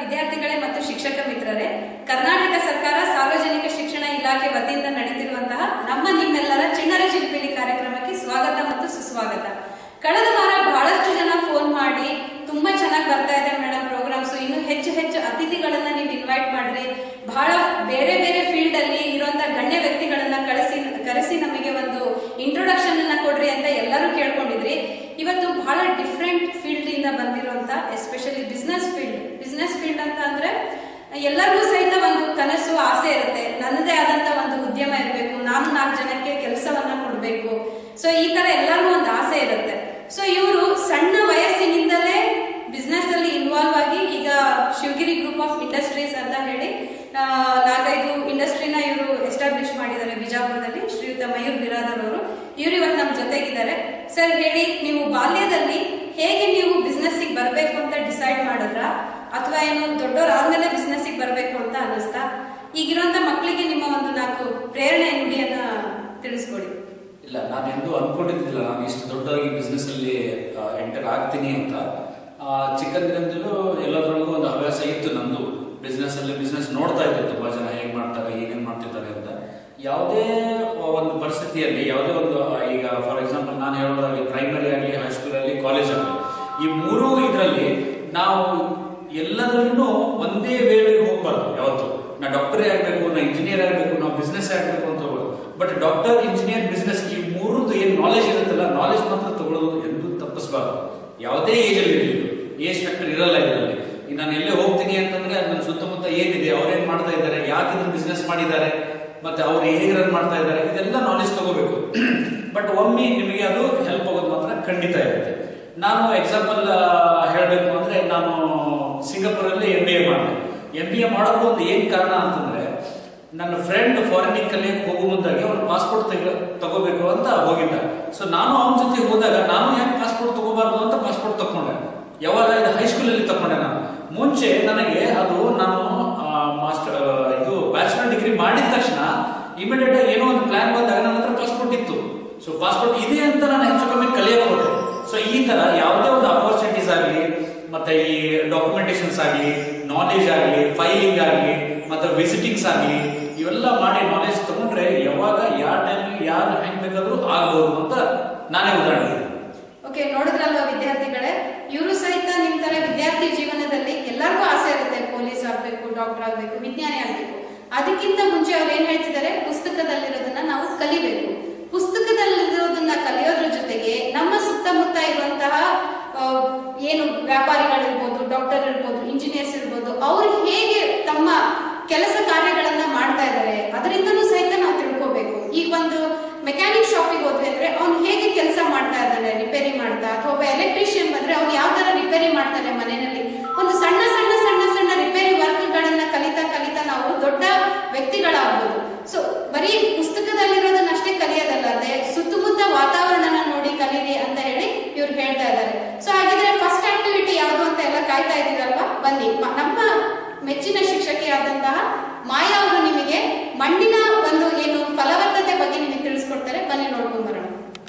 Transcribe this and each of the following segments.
ವಿದ್ಯಾರ್ಥಿಗಳೇ ಮತ್ತು ಶಿಕ್ಷಕ ಮಿತ್ರರೇ ಕರ್ನಾಟಕ ಸರ್ಕಾರ ಸಾರ್ವಜನಿಕ ಶಿಕ್ಷಣ ಇಲಾಖೆ ವತಿಯಿಂದ ನಡೆದಿರುವಂತಹ ನಮ್ಮ ನಿಮ್ಮೆಲ್ಲರ ಚಿಣ್ಣರ ಚಿಲ್ಪಿಲಿ ಕಾರ್ಯಕ್ರಮಕ್ಕೆ ಸ್ವಾಗತ ಮತ್ತು ಸುಸ್ವಾಗತ ಕಳೆದ ವಾರ ಬಹಳಷ್ಟು ಜನ ಫೋನ್ ಮಾಡಿ ತುಂಬಾ ಚೆನ್ನಾಗಿ ಬರ್ತಾ ಇದೆ ಮೇಡಮ್ ಪ್ರೋಗ್ರಾಮ್ಸ್ ಇನ್ನು ಹೆಚ್ಚು ಹೆಚ್ಚು ಅತಿಥಿಗಳನ್ನ ನೀವು ಇನ್ವೈಟ್ ಮಾಡ್ರಿ ಬಹಳ ಬೇರೆ ಬೇರೆ ಫೀಲ್ಡ್ ಅಲ್ಲಿ ಇರುವಂತ ಗಣ್ಯ ವ್ಯಕ್ತಿಗಳನ್ನ ಕಳಿಸಿ ಕರೆಸಿ ನಮಗೆ ಒಂದು ಇಂಟ್ರೊಡಕ್ಷನ್ ಅನ್ನ ಕೊಡ್ರಿ ಅಂತ ಎಲ್ಲರೂ ಕೇಳ್ಕೊಂಡಿದ್ರಿ ಇವತ್ತು ಬಹಳ ಡಿಫ್ರೆಂಟ್ ಫೀಲ್ಡ್ ಇಂದ ಬಂದಿರುವಂತ especially business field business field ಅಂತ ಅಂದ್ರೆ ಎಲ್ಲರಿಗೂ ಸಹಿತ ಒಂದು ಕನಸು ಆಸೆ ಇರುತ್ತೆ ನನ್ನದೇ ಆದಂತ ಒಂದು ಉದ್ಯಮ ಇರಬೇಕು ನಾನು ನಾಲ್ಕು ಜನಕ್ಕೆ ಕೆಲಸವನ್ನ ಕೊಡಬೇಕು ಸೊ ಈ ತರ ಎಲ್ಲರಿಗೂ ಒಂದು ಆಸೆ ಇರುತ್ತೆ ಸೊ ಇವರು ಸಣ್ಣ ವಯಸ್ಸಿನಿಂದಲೇ ಬಿಸ್ನೆಸ್ ಅಲ್ಲಿ ಇನ್ವಾಲ್ವ್ ಆಗಿ ಈಗ ಶಿವಗಿರಿ ಗ್ರೂಪ್ ಆಫ್ ಇಂಡಸ್ಟ್ರೀಸ್ ಅಂತ ಹೇಳಿ ಆ, ನಾಲ್ಕೈದು ಇಂಡಸ್ಟ್ರಿನ ಇವರು ಎಸ್ಟಾಬ್ಲಿಷ್ ಮಾಡಿದ್ದಾರೆ ಬಿಜಾಪುರದಲ್ಲಿ ಶ್ರೀಯುತ ಮಯೂರ್ ಬಿರಾದರ್ ಅವರು ಇವರು ಇವತ್ತು ನಮ್ಮ ಜೊತೆಗಿದ್ದಾರೆ ಸರ್ ಹೇಳಿ ನೀವು ಬಾಲ್ಯದಲ್ಲಿ ಹೇಗೆ ನೀವು ಬಿಸ್ನೆಸ್ ಬರಬೇಕು ಅಂತ ಡಿಸೈಡ್ ಮಾಡಿದ್ರ ಅಥವಾ ಏನು ದೊಡ್ಡವ್ರು ಆದ್ಮೇಲೆ ಬಿಸ್ನೆಸ್ ಬರಬೇಕು ಅಂತ ಅನಿಸ್ತಾ ಈಗಿರುವಂತ ಮಕ್ಕಳಿಗೆ ನಿಮ್ಮ ಒಂದು ನಾಲ್ಕು ಪ್ರೇರಣೆ ನುಡಿಯನ್ನ ತಿಳಿಸ್ಕೊಡಿ ಇಲ್ಲ ನಾನು ಎಂದೂ ಅನ್ಕೊಂಡಿದ್ದಿಲ್ಲ ನಾನು ಇಷ್ಟು ದೊಡ್ಡದಾಗಿ ಬಿಸ್ನೆಸ್ ಅಲ್ಲಿ ಎಂಟರ್ ಆಗ್ತೀನಿ ಅಂತ ಆ, ಚಿಕ್ಕಂದಿನಿಂದಲೂ ಎಲ್ಲದರೊಳಗೂ ಒಂದು ಹವ್ಯಾಸ ಇತ್ತು ನಂದು ಬಿಸ್ನೆಸ್ ಅಲ್ಲಿ ಬಿಸ್ನೆಸ್ ನೋಡ್ತಾ ಇದ್ದೆ ತುಂಬಾ ಜನ ಹೇಗ್ ಮಾಡ್ತಾರೆ ಏನೇನ್ ಮಾಡ್ತಿದ್ದಾರೆ ಅಂತ ಯಾವುದೇ ಒಂದು ಪರಿಸ್ಥಿತಿಯಲ್ಲಿ ಯಾವುದೇ ಒಂದು ಆ, ಈಗ ಫಾರ್ ಎಕ್ಸಾಂಪಲ್ ನಾನು ಹೇಳೋದಾಗಲಿ ಪ್ರೈಮರಿ ಆಗಲಿ ಹೈಸ್ಕೂಲ್ ಆಗಲಿ ಕಾಲೇಜ್ ಆಗಲಿ ಈ ಮೂರೂ ಇದರಲ್ಲಿ ನಾವು ಎಲ್ಲದರಲ್ಲೂ ಒಂದೇ ವೇಳೆಗೆ ಹೋಗ್ಬಾರ್ದು ಯಾವತ್ತು ನಾ ಡಾಕ್ಟರೇ ಆಗಬೇಕು ನಾ ಇಂಜಿನಿಯರ್ ಆಗಬೇಕು ನಾವು ಬಿಸ್ನೆಸ್ ಆಗಬೇಕು ಅಂತ ಹೋಗೋದು ಬಟ್ ಡಾಕ್ಟರ್ ಇಂಜಿನಿಯರ್ ಬಿಸ್ನೆಸ್ ಈ ಮೂರದ್ದು ಏನು ನಾಲೆಜ್ ಇರುತ್ತಲ್ಲ ನಾಲೆಜ್ ಮಾತ್ರ ತಗೊಳ್ಳೋದು ಎಂದು ತಪ್ಪಿಸಬಾರ್ದು ಯಾವುದೇ ಏಜ್ ಅಲ್ಲಿ ಇರಲಿ ಏಜ್ ಫ್ಯಾಕ್ಟರ್ ಇರಲ್ಲ ಇದರಲ್ಲಿ ಈಗ ನಾನು ಎಲ್ಲೇ ಹೋಗ್ತೀನಿ ಅಂತಂದ್ರೆ ನನ್ನ ಸುತ್ತಮುತ್ತ ಏನಿದೆ ಅವ್ರೇನ್ ಮಾಡ್ತಾ ಇದ್ದಾರೆ ಯಾಕೆ ಇದನ್ನ ಬಿಸ್ನೆಸ್ ಮಾಡಿದ್ದಾರೆ ಮತ್ತೆ ಅವ್ರು ಹೇಗೆ ರನ್ ಮಾಡ್ತಾ ಇದ್ದಾರೆ ಇದೆಲ್ಲ ನಾಲೆಜ್ ತಗೋಬೇಕು ಬಟ್ ಒಮ್ಮೆ ನಿಮಗೆ ಅದು ಹೆಲ್ಪ್ ಆಗೋದು ಮಾತ್ರ ಖಂಡಿತ ಇರುತ್ತೆ ನಾನು ಎಕ್ಸಾಂಪಲ್ ಹೇಳಬೇಕು ಅಂದ್ರೆ ನಾನು ಸಿಂಗಾಪುರಲ್ಲಿ ಎಂ ಬಿ ಎ ಮಾಡಿದೆ ಎಂ ಬಿ ಎ ಮಾಡೋದು ಒಂದು ಏನ್ ಕಾರಣ ಅಂತಂದ್ರೆ ನನ್ನ ಫ್ರೆಂಡ್ ಫಾರಿನಿಗೆ ಕಲಿಯಕ್ಕೆ ಹೋಗೋ ಮುಂದಾಗೆ ಅವ್ನು ಪಾಸ್ಪೋರ್ಟ್ ತೆಗ ತಗೋಬೇಕು ಅಂತ ಹೋಗಿದ್ದ ಸೊ ನಾನು ಅವನ ಜೊತೆ ಹೋದಾಗ ನಾನು ಯಾಕೆ ಪಾಸ್ಪೋರ್ಟ್ ತಗೋಬಾರ್ದು ಅಂತ ಪಾಸ್ಪೋರ್ಟ್ ತಕೊಂಡೆ ಯಾವಾಗ ಇದು ಹೈಸ್ಕೂಲಲ್ಲಿ ತಕೊಂಡೆ ನಾನು ಮುಂಚೆ ನನಗೆ ಅದು ನಾನು ಮಾಸ್ಟರ್ ಇದು ಬ್ಯಾಚುಲರ್ ಡಿಗ್ರಿ ಮಾಡಿದ ತಕ್ಷಣ ಇಮಿಡಿಯೇಟ್ ಏನೋ ಒಂದು ಪ್ಲಾನ್ ಬಂದಾಗ ನನ್ನ ಹತ್ರ ಪಾಸ್ಪೋರ್ಟ್ ಇತ್ತು ಸೊ ಪಾಸ್ಪೋರ್ಟ್ ಇದೆ ಅಂತ ನಾನು ಹೆಚ್ಚು ಕಮ್ಮಿ ಕಲಿಯಕ್ಕೆ ಹೋದೆ ಸೊ ಈ ತರ ಯಾವುದೇ ಒಂದು ಅಪರ್ಚುನಿಟೀಸ್ ಆಗಲಿ ಮತ್ತೆ ಈ ಡಾಕ್ಯುಮೆಂಟೇಶನ್ಸ್ ಆಗಲಿ ನಾಲೆಜ್ ಆಗಲಿ ಫೈಲಿಂಗ್ ಆಗಲಿ ಮತ್ತೆ ವಿಸಿಟಿಂಗ್ಸ್ ಆಗಲಿ ಇವೆಲ್ಲ ಮಾಡಿ ನಾಲೆಜ್ ತಗೊಂಡ್ರೆ ಯಾವಾಗ ಯಾವ ಟೈಮ್ ಯಾರು ಹೆಂಗ್ ಬೇಕಾದ್ರೂ ಆಗ್ಬೋದು ಅಂತ ನಾನೇ ಉದಾಹರಣೆ ಇದೆ. ಓಕೆ ನೋಡಿದ್ರಲ್ವಾ ವಿದ್ಯಾರ್ಥಿಗಳೇ ಇವರು ಸಹಿತ ನಿಮ್ ತರ ವಿದ್ಯಾರ್ಥಿ ಜೀವನದಲ್ಲಿ ಎಲ್ಲರಿಗೂ ಆಸೆ ಇರುತ್ತೆ ಪೊಲೀಸ್ ಆಗ್ಬೇಕು ಡಾಕ್ಟರ್ ಆಗ್ಬೇಕು ವಿಜ್ಞಾನಿ ಆಗ್ಬೇಕು ಅದಕ್ಕಿಂತ ಮುಂಚೆ ಅವ್ರು ಏನ್ ಹೇಳ್ತಿದ್ದಾರೆ ಪುಸ್ತಕದಲ್ಲಿರೋದನ್ನ ನಾವು ಕಲಿಬೇಕು ಪುಸ್ತಕದಲ್ಲಿರೋದನ್ನ ಕಲಿಯೋದ್ರ ಜೊತೆಗೆ ನಮ್ಮ ಸುತ್ತಮುತ್ತ ಇರುವಂತಹ ಆ, ಏನು ವ್ಯಾಪಾರಿಗಳಿರ್ಬೋದು ಡಾಕ್ಟರ್ ಇರ್ಬೋದು ಇಂಜಿನಿಯರ್ಸ್ ಇರ್ಬೋದು ಅವ್ರು ಹೇಗೆ ತಮ್ಮ ಕೆಲಸ ಕಾರ್ಯಗಳನ್ನ ಮಾಡ್ತಾ ಇದ್ದಾರೆ ಅದರಿಂದನೂ ಸಹಿತ ನಾವು ತಿಳ್ಕೋಬೇಕು ಈಗ ಒಂದು ಮೆಕ್ಯಾನಿಕ್ ಶಾಪಿಗೆ ಹೋದ್ವಿ ಅಂದ್ರೆ ಅವ್ನು ಹೇಗೆ ಕೆಲಸ ಮಾಡ್ತಾ ಇದ್ದಾನೆ ರಿಪೇರಿ ಮಾಡ್ತಾ ಅಥವಾ ಒಬ್ಬ ಎಲೆಕ್ಟ್ರಿಷಿಯನ್ ಬಂದ್ರೆ ಅವ್ನು ಯಾವ ತರ ರಿಪೇರಿ ಮಾಡ್ತಾನೆ ಮನೆಯಲ್ಲಿ ಒಂದು ಸಣ್ಣ ಸಣ್ಣ ಸಣ್ಣ ಸಣ್ಣ ರಿಪೇರಿ ವರ್ಕ್ಗಳನ್ನ ಕಲಿತಾ ಕಲಿತಾ ನಾವು ದೊಡ್ಡ ವ್ಯಕ್ತಿಗಳಾಗ್ಬೋದು ಸೊ ಬರೀ ಪುಸ್ತಕದಲ್ಲಿರೋದನ್ನಷ್ಟೇ ಕಲಿಯೋದಲ್ಲದೆ ಸುತ್ತಮುತ್ತ ವಾತಾವರಣನ ನೋಡಿ ಕಲೀರಿ ಅಂತ ಹೇಳಿ ಇವ್ರು ಹೇಳ್ತಾ ಇದ್ದಾರೆ ಸೊ ಹಾಗಿದ್ರೆ ಫಸ್ಟ್ ಆಕ್ಟಿವಿಟಿ ಯಾವುದು ಅಂತ ಎಲ್ಲ ಕಾಯ್ತಾ ಇದ್ದೀರಲ್ವಾ ಬನ್ನಿ ಮ- ನಮ್ಮ ಮೆಚ್ಚಿನ ಶಿಕ್ಷಕಿಯಾದಂತಹ ಮಾಯಾ ಅವರು ನಿಮಗೆ ಮಣ್ಣಿನ ಒಂದು ಏನು ಫಲವತ್ತತೆ ಬಗ್ಗೆ ನಿಮಗೆ ತಿಳಿಸ್ಕೊಡ್ತಾರೆ ಬನ್ನಿ ನೋಡ್ಕೊಂಡ್ ಬರೋಣ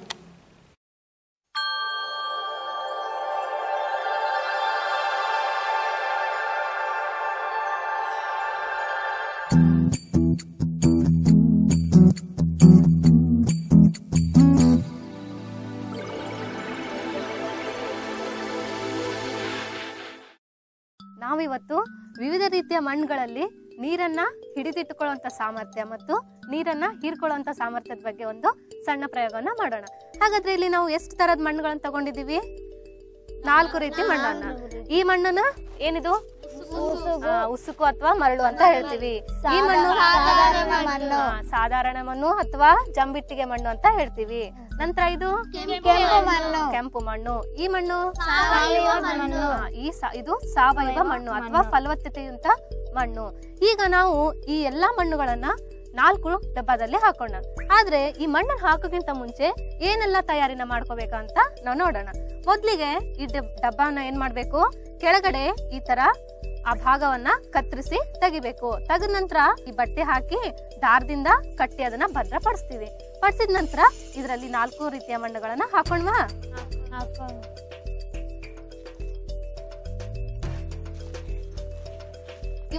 ನಾವಿವತ್ತು ವಿವಿಧ ರೀತಿಯ ಮಣ್ಣುಗಳಲ್ಲಿ ನೀರನ್ನ ಹಿಡಿದಿಟ್ಟುಕೊಳ್ಳುವಂತ ಸಾಮರ್ಥ್ಯ ಮತ್ತು ನೀರನ್ನ ಹೀರ್ಕೊಳ್ಳುವಂತ ಸಾಮರ್ಥ್ಯದ ಬಗ್ಗೆ ಒಂದು ಸಣ್ಣ ಪ್ರಯೋಗವನ್ನ ಮಾಡೋಣ ಹಾಗಾದ್ರೆ ಇಲ್ಲಿ ನಾವು ಎಷ್ಟು ತರದ ಮಣ್ಣುಗಳನ್ನ ತಗೊಂಡಿದೀವಿ ನಾಲ್ಕು ರೀತಿ ಮಣ್ಣನ್ನ ಈ ಮಣ್ಣನ್ನ ಏನಿದು ಆ, ಉಸುಕು ಅಥವಾ ಮರಳು ಅಂತ ಹೇಳ್ತೀವಿ ಈ ಮಣ್ಣು ಸಾಧಾರಣ ಮಣ್ಣು. ಆ, ಸಾಧಾರಣ ಮಣ್ಣು ಅಥವಾ ಜಂಬಿಟ್ಟಿಗೆ ಮಣ್ಣು ಅಂತ ಹೇಳ್ತೀವಿ ನಂತರ ಇದು ಕೆಂಪು ಮಣ್ಣು. ಕೆಂಪು ಮಣ್ಣು ಈ ಮಣ್ಣು ಸಾವಯವ ಮಣ್ಣು. ಆ, ಈ ಸಾ- ಇದು ಸಾವಯವ ಮಣ್ಣು ಅಥವಾ ಫಲವತ್ತತೆಯುಂತ ಮಣ್ಣು ಈಗ ನಾವು ಈ ಎಲ್ಲಾ ಮಣ್ಣುಗಳನ್ನ ನಾಲ್ಕು ಡಬ್ಬದಲ್ಲಿ ಹಾಕೋಣ ಆದ್ರೆ ಈ ಮಣ್ಣನ್ನು ಹಾಕೋಕ್ಕಿಂತ ಮುಂಚೆ ಏನೆಲ್ಲ ತಯಾರಿನ ಮಾಡ್ಕೋಬೇಕಂತ ನಾವು ನೋಡೋಣ ಮೊದ್ಲಿಗೆ ಈ ಡಬ್- ಡಬ್ಬನ ಏನ್ ಮಾಡ್ಬೇಕು ಕೆಳಗಡೆ ಈ ತರ ಆ ಭಾಗವನ್ನ ಕತ್ತರಿಸಿ ತೆಗಿಬೇಕು ತೆಗೆದ ನಂತರ ಈ ಬಟ್ಟೆ ಹಾಕಿ ದಾರದಿಂದ ಕಟ್ಟಿ ಅದನ್ನ ಭದ್ರಪಡಿಸ್ತೀವಿ ಪಡಿಸಿದ ನಂತರ ಇದರಲ್ಲಿ ನಾಲ್ಕು ರೀತಿಯ ಮಣ್ಣುಗಳನ್ನ ಹಾಕೊಂಡ್ವಾ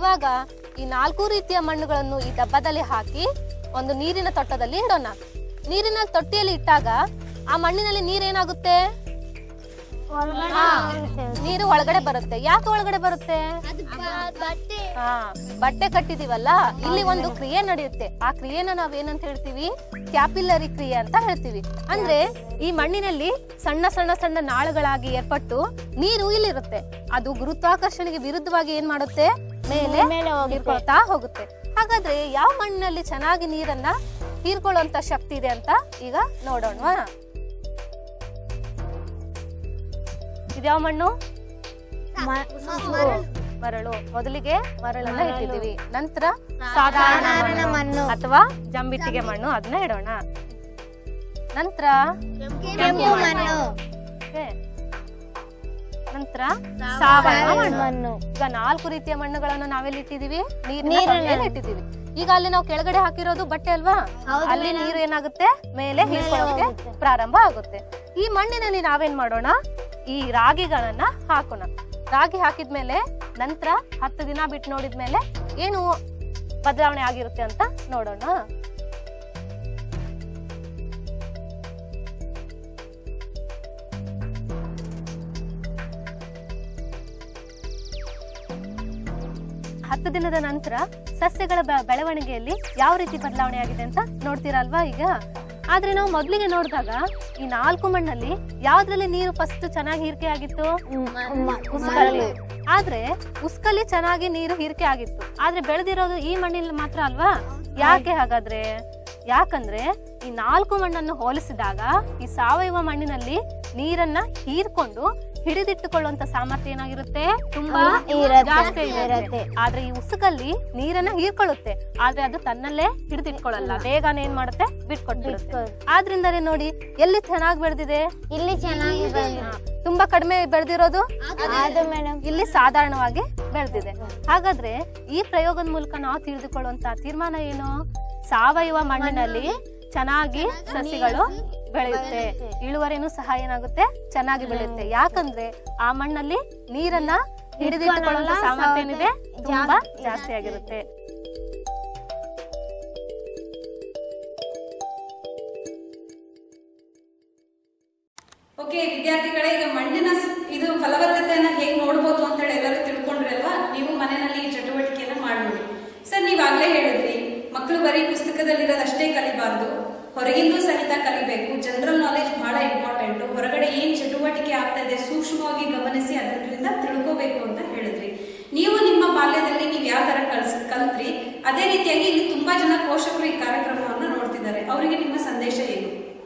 ಇವಾಗ ಈ ನಾಲ್ಕು ರೀತಿಯ ಮಣ್ಣುಗಳನ್ನು ಈ ಡಬ್ಬದಲ್ಲಿ ಹಾಕಿ ಒಂದು ನೀರಿನ ತೊಟ್ಟದಲ್ಲಿ ಇಡೋಣ ನೀರಿನ ತೊಟ್ಟಿಯಲ್ಲಿ ಇಟ್ಟಾಗ ಆ ಮಣ್ಣಿನಲ್ಲಿ ನೀರೇನಾಗುತ್ತೆ ಹಾ, ನೀರು ಒಳಗಡೆ ಬರುತ್ತೆ ಯಾಕೆ ಒಳಗಡೆ ಬರುತ್ತೆ ಹಾ ಬಟ್ಟೆ ಕಟ್ಟಿದೀವಲ್ಲ ಇಲ್ಲಿ ಒಂದು ಕ್ರಿಯೆ ನಡೆಯುತ್ತೆ ಆ ಕ್ರಿಯೆನ ನಾವೇನಂತ ಹೇಳ್ತೀವಿ ಕ್ಯಾಪಿಲ್ಲರಿ ಕ್ರಿಯೆ ಅಂತ ಹೇಳ್ತೀವಿ ಅಂದ್ರೆ ಈ ಮಣ್ಣಿನಲ್ಲಿ ಸಣ್ಣ ಸಣ್ಣ ಸಣ್ಣ ನಾಳುಗಳಾಗಿ ಏರ್ಪಟ್ಟು ನೀರು ಇಲ್ಲಿರುತ್ತೆ ಅದು ಗುರುತ್ವಾಕರ್ಷಣೆಗೆ ವಿರುದ್ಧವಾಗಿ ಏನ್ ಮಾಡುತ್ತೆ ಮೇಲೆ ಮೇಲೆ ಹೋಗುತ್ತೆ. ಹೀರ್ಕೊಳ್ತಾ ಹೋಗುತ್ತೆ ಹಾಗಾದ್ರೆ ಯಾವ ಮಣ್ಣಿನಲ್ಲಿ ಚೆನ್ನಾಗಿ ನೀರನ್ನ ಹೀರ್ಕೊಳ್ಳುವಂತ ಶಕ್ತಿ ಇದೆ ಅಂತ ಈಗ ನೋಡೋಣವಾ ಇದ್ಯಾವ ಮಣ್ಣು ಮರಳು ಮೊದಲಿಗೆ ಮರಳನ್ನ ಇಟ್ಟಿದ್ದೀವಿ ನಂತರ ಸಾಧಾರಣ ಸಾಧಾರಣ ಮಣ್ಣು ಮಣ್ಣು. ಅಥವಾ ಜಂಬಿಟ್ಟಿಗೆ ಮಣ್ಣು ಅದನ್ನ ಇಡೋಣ ನಂತರ ಕೆಂಪು ಮಣ್ಣು ಓಕೆ. ನಂತರ ಸಾವಯವ ಮಣ್ಣು ಮಣ್ಣು ಈಗ ನಾಲ್ಕು ರೀತಿಯ ಮಣ್ಣುಗಳನ್ನು ನಾವೆಲ್ಲಿ ಇಟ್ಟಿದೀವಿ ನೀರಿನ ನೀರಿನ- ತೊಟ್ಟೆಯಲ್ಲಿ ಇಟ್ಟಿದೀವಿ ಈಗ ಅಲ್ಲಿ ನಾವು ಕೆಳಗಡೆ ಹಾಕಿರೋದು ಬಟ್ಟೆ ಅಲ್ವಾ ಹೌದು ಅಲ್ಲಿ ನೀರು ಏನಾಗುತ್ತೆ ಮೇಲೆ ಹೀರ್ಕೊಳ್ಳೋಕೆ ಪ್ರಾರಂಭ ಆಗುತ್ತೆ ಈ ಮಣ್ಣಿನಲ್ಲಿ ನಾವೇನ್ ಮಾಡೋಣ ಈ ರಾಗಿಗಳನ್ನ ಹಾಕೋಣ ರಾಗಿ ಹಾಕಿದ್ಮೇಲೆ ನಂತರ ಹತ್ತು ದಿನ ಬಿಟ್ಟು ನೋಡಿದ್ಮೇಲೆ ಏನು ಬದಲಾವಣೆ ಆಗಿರುತ್ತೆ ಅಂತ ನೋಡೋಣ ಹತ್ತು ದಿನದ ನಂತರ ಸಸ್ಯಗಳ ಬೆ- ಬೆಳವಣಿಗೆಯಲ್ಲಿ ಯಾವ ರೀತಿ ಬದಲಾವಣೆ ಆಗಿದೆ ಅಂತ ನೋಡ್ತೀರಲ್ವಾ ಈಗ ಆದ್ರೆ ನಾವು ಮೊದ್ಲಿಗೆ ನೋಡಿದಾಗ ಈ ನಾಲ್ಕು ಮಣ್ಣಲ್ಲಿ ಯಾವ್ದ್ರಲ್ಲಿ ನೀರು ಫಸ್ಟ್ ಚೆನ್ನಾಗಿ ಹೀರಿಕೆ ಆಗಿತ್ತು ಉಸ್ಕಲ್ಲಿ ಆದ್ರೆ ಉಸ್ಕಲ್ಲಿ ಚೆನ್ನಾಗಿ ನೀರು ಹೀರಿಕೆ ಆಗಿತ್ತು ಆದ್ರೆ ಬೆಳೆದಿರೋದು ಈ ಮಣ್ಣಿನಲ್ಲಿ ಮಾತ್ರ ಅಲ್ವಾ ಯಾಕೆ ಹಾಗಾದ್ರೆ ಯಾಕಂದ್ರೆ ಈ ನಾಲ್ಕು ಮಣ್ಣನ್ನು ಹೋಲಿಸಿದಾಗ ಈ ಸಾವಯವ ಮಣ್ಣಿನಲ್ಲಿ ನೀರನ್ನ ಹೀರ್ಕೊಂಡು ಹಿಡಿದಿಟ್ಟುಕೊಳ್ಳುವಂತ ಸಾಮರ್ಥ್ಯ ಏನಾಗಿರುತ್ತೆ ತುಂಬಾ ಇರತ್ತೆ, ಜಾಸ್ತಿ ಇರುತ್ತೆ ಇರತ್ತೆ. ಆದ್ರೆ ಈ ಉಸುಕಲ್ಲಿ ನೀರನ್ನ ಹೀರ್ಕೊಳ್ಳುತ್ತೆ ಆದ್ರೆ ಅದು ತನ್ನಲ್ಲೇ ಹಿಡಿದಿಟ್ಕೊಳ್ಳಲ್ಲ ಬೇಗನೆ ಏನ್ ಮಾಡುತ್ತೆ ಬಿಟ್ಕೊಟ್ಬಿಡುತ್ತೆ ಬಿಟ್ಕೊಡುತ್ತೆ. ಆದ್ರಿಂದಲೇ ನೋಡಿ ಎಲ್ಲಿ ಚೆನ್ನಾಗಿ ಬೆಳೆದಿದೆ ಇಲ್ಲಿ ಚೆನ್ನಾಗಿ ಹಾ, ತುಂಬಾ ಕಡಿಮೆ ಬೆಳೆದಿರೋದು ಅದು ಮೇಡಮ್ ಇಲ್ಲಿ ಸಾಧಾರಣವಾಗಿ ಬೆಳೆದಿದೆ ಹಾಗಾದ್ರೆ ಈ ಪ್ರಯೋಗದ ಮೂಲಕ ನಾವು ತಿಳಿದುಕೊಳ್ಳುವಂತ ತೀರ್ಮಾನ ಏನು ಸಾವಯವ ಮಣ್ಣಿನಲ್ಲಿ ಚೆನ್ನಾಗಿ ಸಸಿಗಳು ಬೆಳೆಯುತ್ತೆ ಇಳುವರಿನೂ ಸಹ ಏನಾಗುತ್ತೆ ಚೆನ್ನಾಗಿ ಬೆಳೆಯುತ್ತೆ ಯಾಕಂದ್ರೆ ಆ ಮಣ್ಣಲ್ಲಿ ನೀರನ್ನ ಹಿಡಿದಿಟ್ಟುಕೊಳ್ಳುವಂತ ಸಾಮರ್ಥ್ಯ ಏನಿದೆ ತುಂಬಾ ಜಾಸ್ತಿ ಆಗಿರುತ್ತೆ ಓಕೆ ವಿದ್ಯಾರ್ಥಿಗಳೇ ಈಗ ಮಣ್ಣಿನ ಸ್- ಇದು ಫಲವತ್ತತೆಯನ್ನ ಹೇಗೆ ನೋಡ್ಬೋದು ಅಂತ ಹೇಳಿ ಎಲ್ಲರೂ ತಿಳ್ಕೊಂಡ್ರಲ್ವಾ ನೀವು ಮನೆಯಲ್ಲಿ ಈ ಚಟುವಟಿಕೆಯನ್ನ ಮಾಡ್ಬೋದು ಸರ್ ನೀವಾಗ್ಲೇ ಹೇಳಿದ್ರಿ ಮಕ್ಕಳು ಬರೀ ಪುಸ್ತಕದಲ್ಲಿರೋದಷ್ಟೇ ಕಲಿಬಾರ್ದು ಹೊರಗಿಂದೂ ಸಹಿತ ಕಲಿಬೇಕು ಜನರಲ್ ನಾಲೆಜ್ ಬಹಳ ಇಂಪಾರ್ಟೆಂಟ್ ಹೊರಗಡೆ ಏನ್ ಚಟುವಟಿಕೆ ಆಗ್ತಾ ಇದೆ ಸೂಕ್ಷ್ಮವಾಗಿ ಗಮನಿಸಿ ಅದರಿಂದ ತಿಳ್ಕೋಬೇಕು ಅಂತ ಹೇಳಿದ್ರಿ ನೀವು ನಿಮ್ಮ ಬಾಲ್ಯದಲ್ಲಿ ನೀವು ಯಾವ ತರ ಕಲ್ಸ್ ಕಲ್ತ್ರಿ ಅದೇ ರೀತಿಯಾಗಿ ಇಲ್ಲಿ ತುಂಬಾ ಜನ ಪೋಷಕರು ಈ ಕಾರ್ಯಕ್ರಮವನ್ನು ನೋಡ್ತಿದ್ದಾರೆ ಅವರಿಗೆ ನಿಮ್ಮ ಸಂದೇಶ ಏನು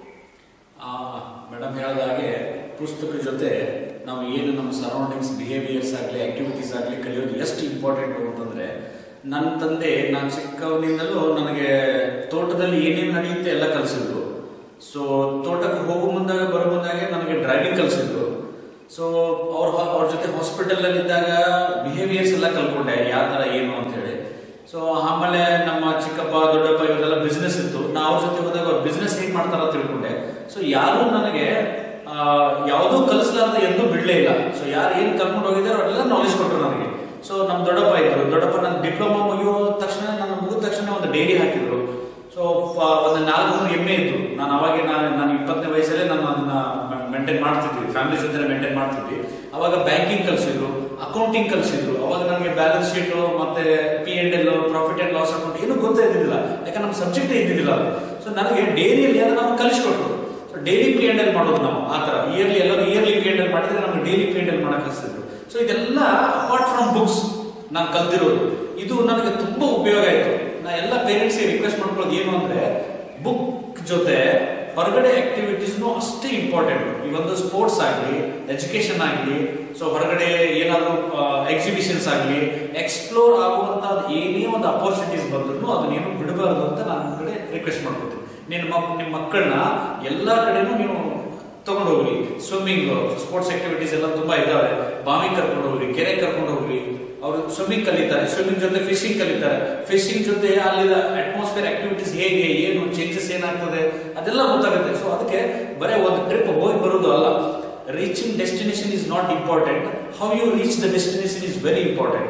ಮೇಡಮ್ ಹೇಳಿದ ಹಾಗೆ ಪುಸ್ತಕದ ಜೊತೆ ನಾವು ಏನು ನಮ್ಮ ಸರೌಂಡಿಂಗ್ಸ್ ಬಿಹೇವಿಯರ್ಸ್ ಆಗಲಿ ಆಕ್ಟಿವಿಟೀಸ್ ಆಗಲಿ ಕಲಿಯೋದು ಎಷ್ಟು ಇಂಪಾರ್ಟೆಂಟ್ ಅಂತಂದ್ರೆ ನನ್ನ ತಂದೆ ನಾನು ಚಿಕ್ಕವನಿಂದಲೂ ನನಗೆ ತೋಟದಲ್ಲಿ ಏನೇನು ನಡೆಯುತ್ತೆ ಎಲ್ಲ ಕಲಿಸಿದ್ರು ಸೊ ತೋಟಕ್ಕೆ ಹೋಗೋ ಮುಂದಾಗ ಬರೋ ಮುಂದಾಗೆ ನನಗೆ ಡ್ರೈವಿಂಗ್ ಕಲಿಸಿದ್ರು ಸೊ ಅವ್ರ ಅವ್ರ ಜೊತೆ ಹಾಸ್ಪಿಟಲ್ ಅಲ್ಲಿ ಇದ್ದಾಗ ಬಿಹೇವಿಯರ್ಸ್ ಎಲ್ಲ ಕಲ್ಕೊಂಡೆ ಯಾವ ತರ ಏನು ಅಂತ ಹೇಳಿ ಸೊ ಆಮೇಲೆ ನಮ್ಮ ಚಿಕ್ಕಪ್ಪ ದೊಡ್ಡಪ್ಪ ಇವರೆಲ್ಲ ಬಿಸ್ನೆಸ್ ಇತ್ತು ನಾ ಅವ್ರ ಜೊತೆ ಹೋದಾಗ ಅವ್ರ ಬಿಸ್ನೆಸ್ ಹೇಗೆ ಮಾಡ್ತಾರ ಅಂತ ತಿಳ್ಕೊಂಡೆ ಸೊ ಯಾರು ನನಗೆ ಆ, ಯಾವುದೂ ಕಲಿಸ್ಲಾರ್ದ ಎಂದೂ ಬಿಡ್ಲೇ ಇಲ್ಲ ಸೊ ಯಾರು ಏನ್ ಕರ್ಕೊಂಡು ಹೋಗಿದ್ದಾರೋ ಅವರೆಲ್ಲ ನಾಲೆಜ್ ಕೊಟ್ಟರು ನನಗೆ ಸೊ ನಮ್ಮ ದೊಡ್ಡಪ್ಪ ಇದ್ರು ದೊಡ್ಡಪ್ಪ ನನ್ನ ಡಿಪ್ಲೊಮಾ ಮುಗಿಯೋ ತಕ್ಷಣ ನನ್ನ ಮುಗಿದ ತಕ್ಷಣ ಒಂದು ಡೈರಿ ಹಾಕಿದ್ರು ಸೊ ಒಂದು ನಾಲ್ಕು ಮೂರು ಎಮ್ಮೆ ಇತ್ತು ನಾನು ಅವಾಗ ನಾನು ನಾನು ಇಪ್ಪತ್ತನೇ ವಯಸ್ಸಲ್ಲೇ ನಾನು ಅದನ್ನ ಮೇಂಟೈನ್ ಮಾಡ್ತಿದ್ವಿ ಫ್ಯಾಮಿಲಿ ಜೊತೆ ಮೇಂಟೈನ್ ಮಾಡ್ತಿದ್ವಿ ಅವಾಗ ಬ್ಯಾಂಕಿಂಗ್ ಕಲಿಸಿದ್ರು ಅಕೌಂಟಿಂಗ್ ಕಲಿಸಿದ್ರು ಅವಾಗ ನನಗೆ ಬ್ಯಾಲೆನ್ಸ್ ಶೀಟ್ ಮತ್ತೆ P and L profit and loss account ಏನು ಗೊತ್ತೇ ಇದ್ದಿದ್ದಿಲ್ಲ ಯಾಕಂದ್ರೆ ನಮ್ಮ ಸಬ್ಜೆಕ್ಟೇ ಇದ್ದಿದ್ದಿಲ್ಲ ಅದು ಸೊ ನನಗೆ ಡೈರಿಯಲ್ಲಿ ಅದನ್ನ ನಾವು ಕಲಿಸ್ಕೊಟ್ರು so daily P and L ಮಾಡೋದು ನಾವು ಆ ಥರ ಇಯರ್ಲಿ ಎಲ್ಲರೂ ಇಯರ್ಲಿ ಪಿ ಎಂಡ್ ಎಲ್ ಮಾಡಿದ್ರೆ ನಮ್ಗೆ ಡೈಲಿ ಪಿ ಎಂಡ್ ಎಲ್ ಮಾಡಕ್ ಕಲಿಸಿದ್ರು ಸೊ ಇದೆಲ್ಲ ಅಪಾರ್ಟ್ ಫ್ರಮ್ ಬುಕ್ಸ್ ನಾನು ಕಲ್ತಿರೋದು ಇದು ನನಗೆ ತುಂಬಾ ಉಪಯೋಗ ಆಯ್ತು ನಾ ಎಲ್ಲ ಪೇರೆಂಟ್ಸ್ಗೆ ರಿಕ್ವೆಸ್ಟ್ ಮಾಡ್ಕೊಳ್ಳೋದು ಏನು ಅಂದ್ರೆ ಬುಕ್ ಜೊತೆ ಹೊರಗಡೆ ಆಕ್ಟಿವಿಟೀಸ್ನು ಅಷ್ಟೇ ಇಂಪಾರ್ಟೆಂಟ್ ಈ ಒಂದು ಸ್ಪೋರ್ಟ್ಸ್ ಆಗಲಿ ಎಜುಕೇಶನ್ ಆಗಲಿ ಸೊ ಹೊರಗಡೆ ಏನಾದರೂ ಎಕ್ಸಿಬಿಷನ್ಸ್ ಆಗಲಿ ಎಕ್ಸ್ಪ್ಲೋರ್ ಆಗುವಂತ ಏನೇ ಒಂದು ಅಪರ್ಚುನಿಟೀಸ್ ಬಂದ್ರು ಅದನ್ನೇನು ಬಿಡಬಾರ್ದು ಅಂತ ನಾನು ನಿಮ್ ಕಡೆ ರಿಕ್ವೆಸ್ಟ್ ಮಾಡ್ಕೊತೀನಿ ನಿನ್ನ ಮಕ್ ನಿಮ್ಮ ಮಕ್ಕಳನ್ನ ಎಲ್ಲ ಕಡೆನೂ ನೀವು ತಗೊಂಡು ಹೋಗ್ರಿ ಸ್ವಿಮ್ಮಿಂಗ್ ಸ್ಪೋರ್ಟ್ಸ್ ಆಕ್ಟಿವಿಟೀಸ್ ಎಲ್ಲ ತುಂಬಾ ಇದಾವೆ ಬಾವಿಂಗ್ ಕರ್ಕೊಂಡು ಹೋಗ್ರಿ ಕೆರೆ ಕರ್ಕೊಂಡು ಹೋಗ್ರಿ ಅವರು ಸ್ವಿಮ್ಮಿಂಗ್ ಕಲಿತಾರೆ ಸ್ವಿಮ್ಮಿಂಗ್ ಜೊತೆ ಫಿಶಿಂಗ್ ಕಲಿತಾರೆ ಫಿಶಿಂಗ್ ಜೊತೆ ಅಲ್ಲಿನ ಅಟ್ಮಾಸ್ಫಿಯರ್ ಆಕ್ಟಿವಿಟೀಸ್ ಹೇಗೆ ಏನು ಚೇಂಜಸ್ ಏನಾಗ್ತದೆ ಅದೆಲ್ಲ ಗೊತ್ತಾಗುತ್ತೆ ಸೊ ಅದಕ್ಕೆ ಬರೀ ಒಂದು ಟ್ರಿಪ್ ಹೋಗಿ ಬರೋದು ಅಲ್ಲ reaching destination is not important how you reach the destination is very important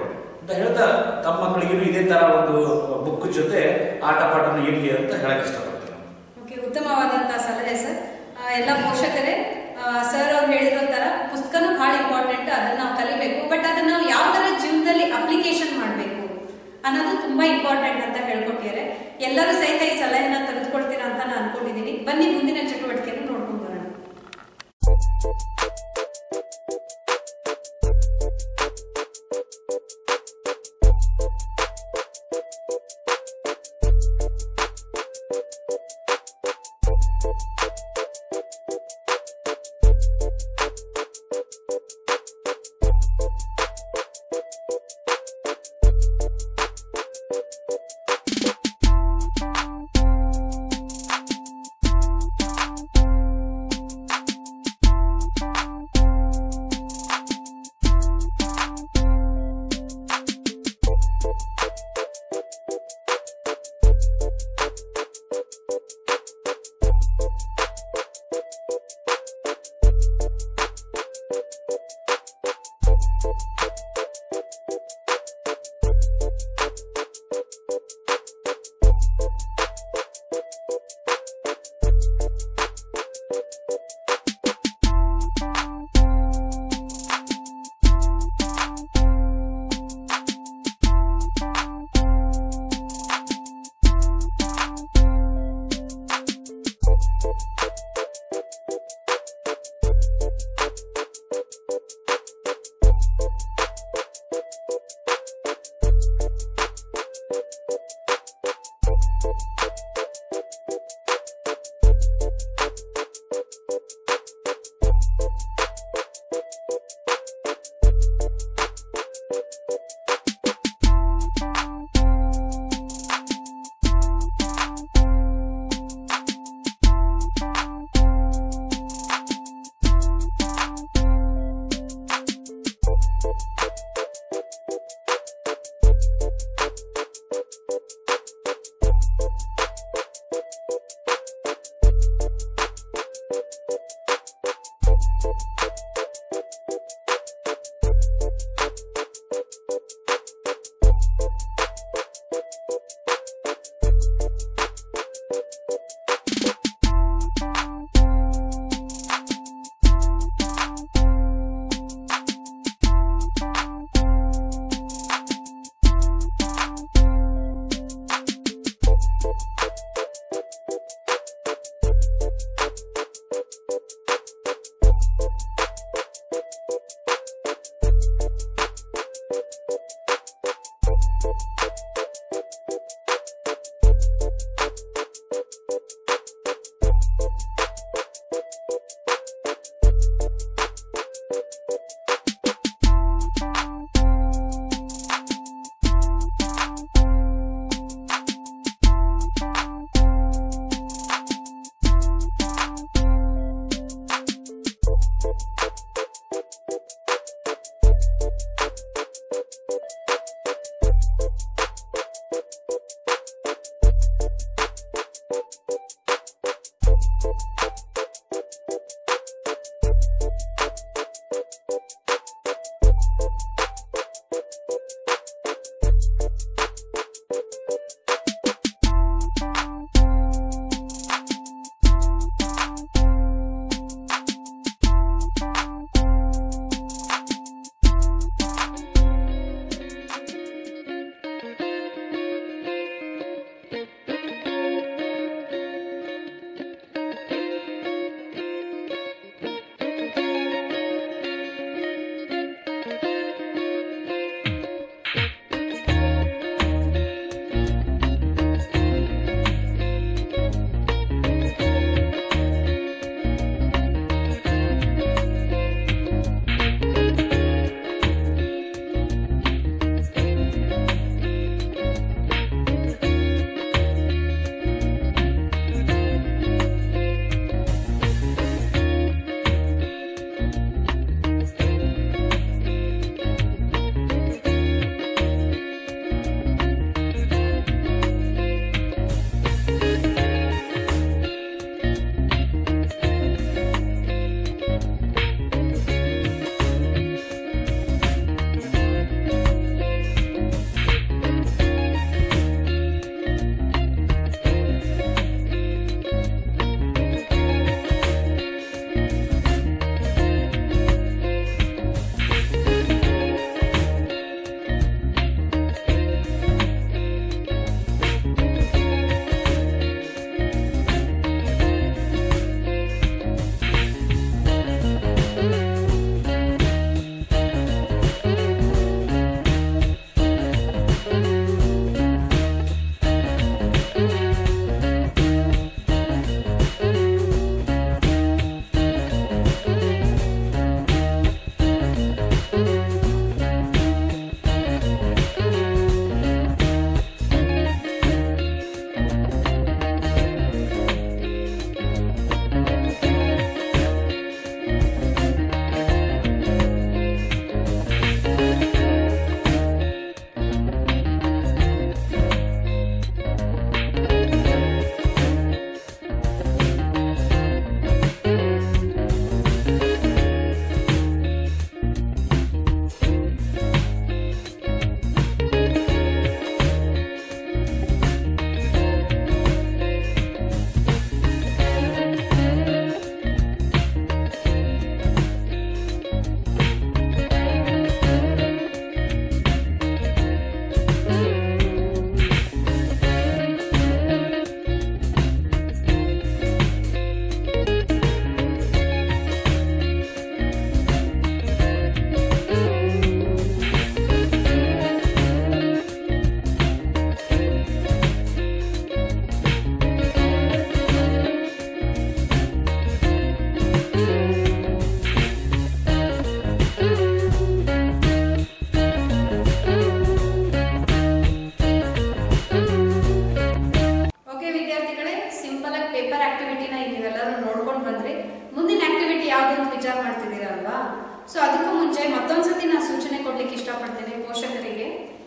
ಅಂತ ಹೇಳ್ತಾ ತಮ್ಮ ಮಕ್ಕಳಿಗೂ ಇದೇ ತರ ಒಂದು ಬುಕ್ ಜೊತೆ ಆಟ ಪಾಠನ ಇರಲಿ ಅಂತ ಹೇಳಕ್ ಇಷ್ಟಪಡ್ತೀನಿ ಓಕೆ ಉತ್ತಮವಾದಂತಹ ಸಲಹೆ ಸರ್ ಆ, ಎಲ್ಲ ಪೋಷಕರೇ ಸರ್ ಅವ್ರು ಹೇಳಿರೋ ತರ ಪುಸ್ತಕನೂ ಬಹಳ ಇಂಪಾರ್ಟೆಂಟ್ ಅದನ್ನ ನಾವು ಕಲಿಬೇಕು ಬಟ್ ಅದನ್ನ ನಾವು ಯಾವ ತರ ಜೀವನದಲ್ಲಿ ಅಪ್ಲಿಕೇಶನ್ ಮಾಡಬೇಕು ಅನ್ನೋದು ತುಂಬಾ ಇಂಪಾರ್ಟೆಂಟ್ ಅಂತ ಹೇಳ್ಕೊಟ್ಟಿದ್ದಾರೆ ಎಲ್ಲರೂ ಸಹಿತ ಈ ಸಲಹೆನ ತೆಗೆದುಕೊಳ್ತೀರಾ ಅಂತ ನಾನು ಅನ್ಕೊಂಡಿದ್ದೀನಿ ಬನ್ನಿ ಮುಂದಿನ ಚಟುವಟಿಕೆಯನ್ನು ನೋಡ್ಕೊಂಡು ಬರೋಣ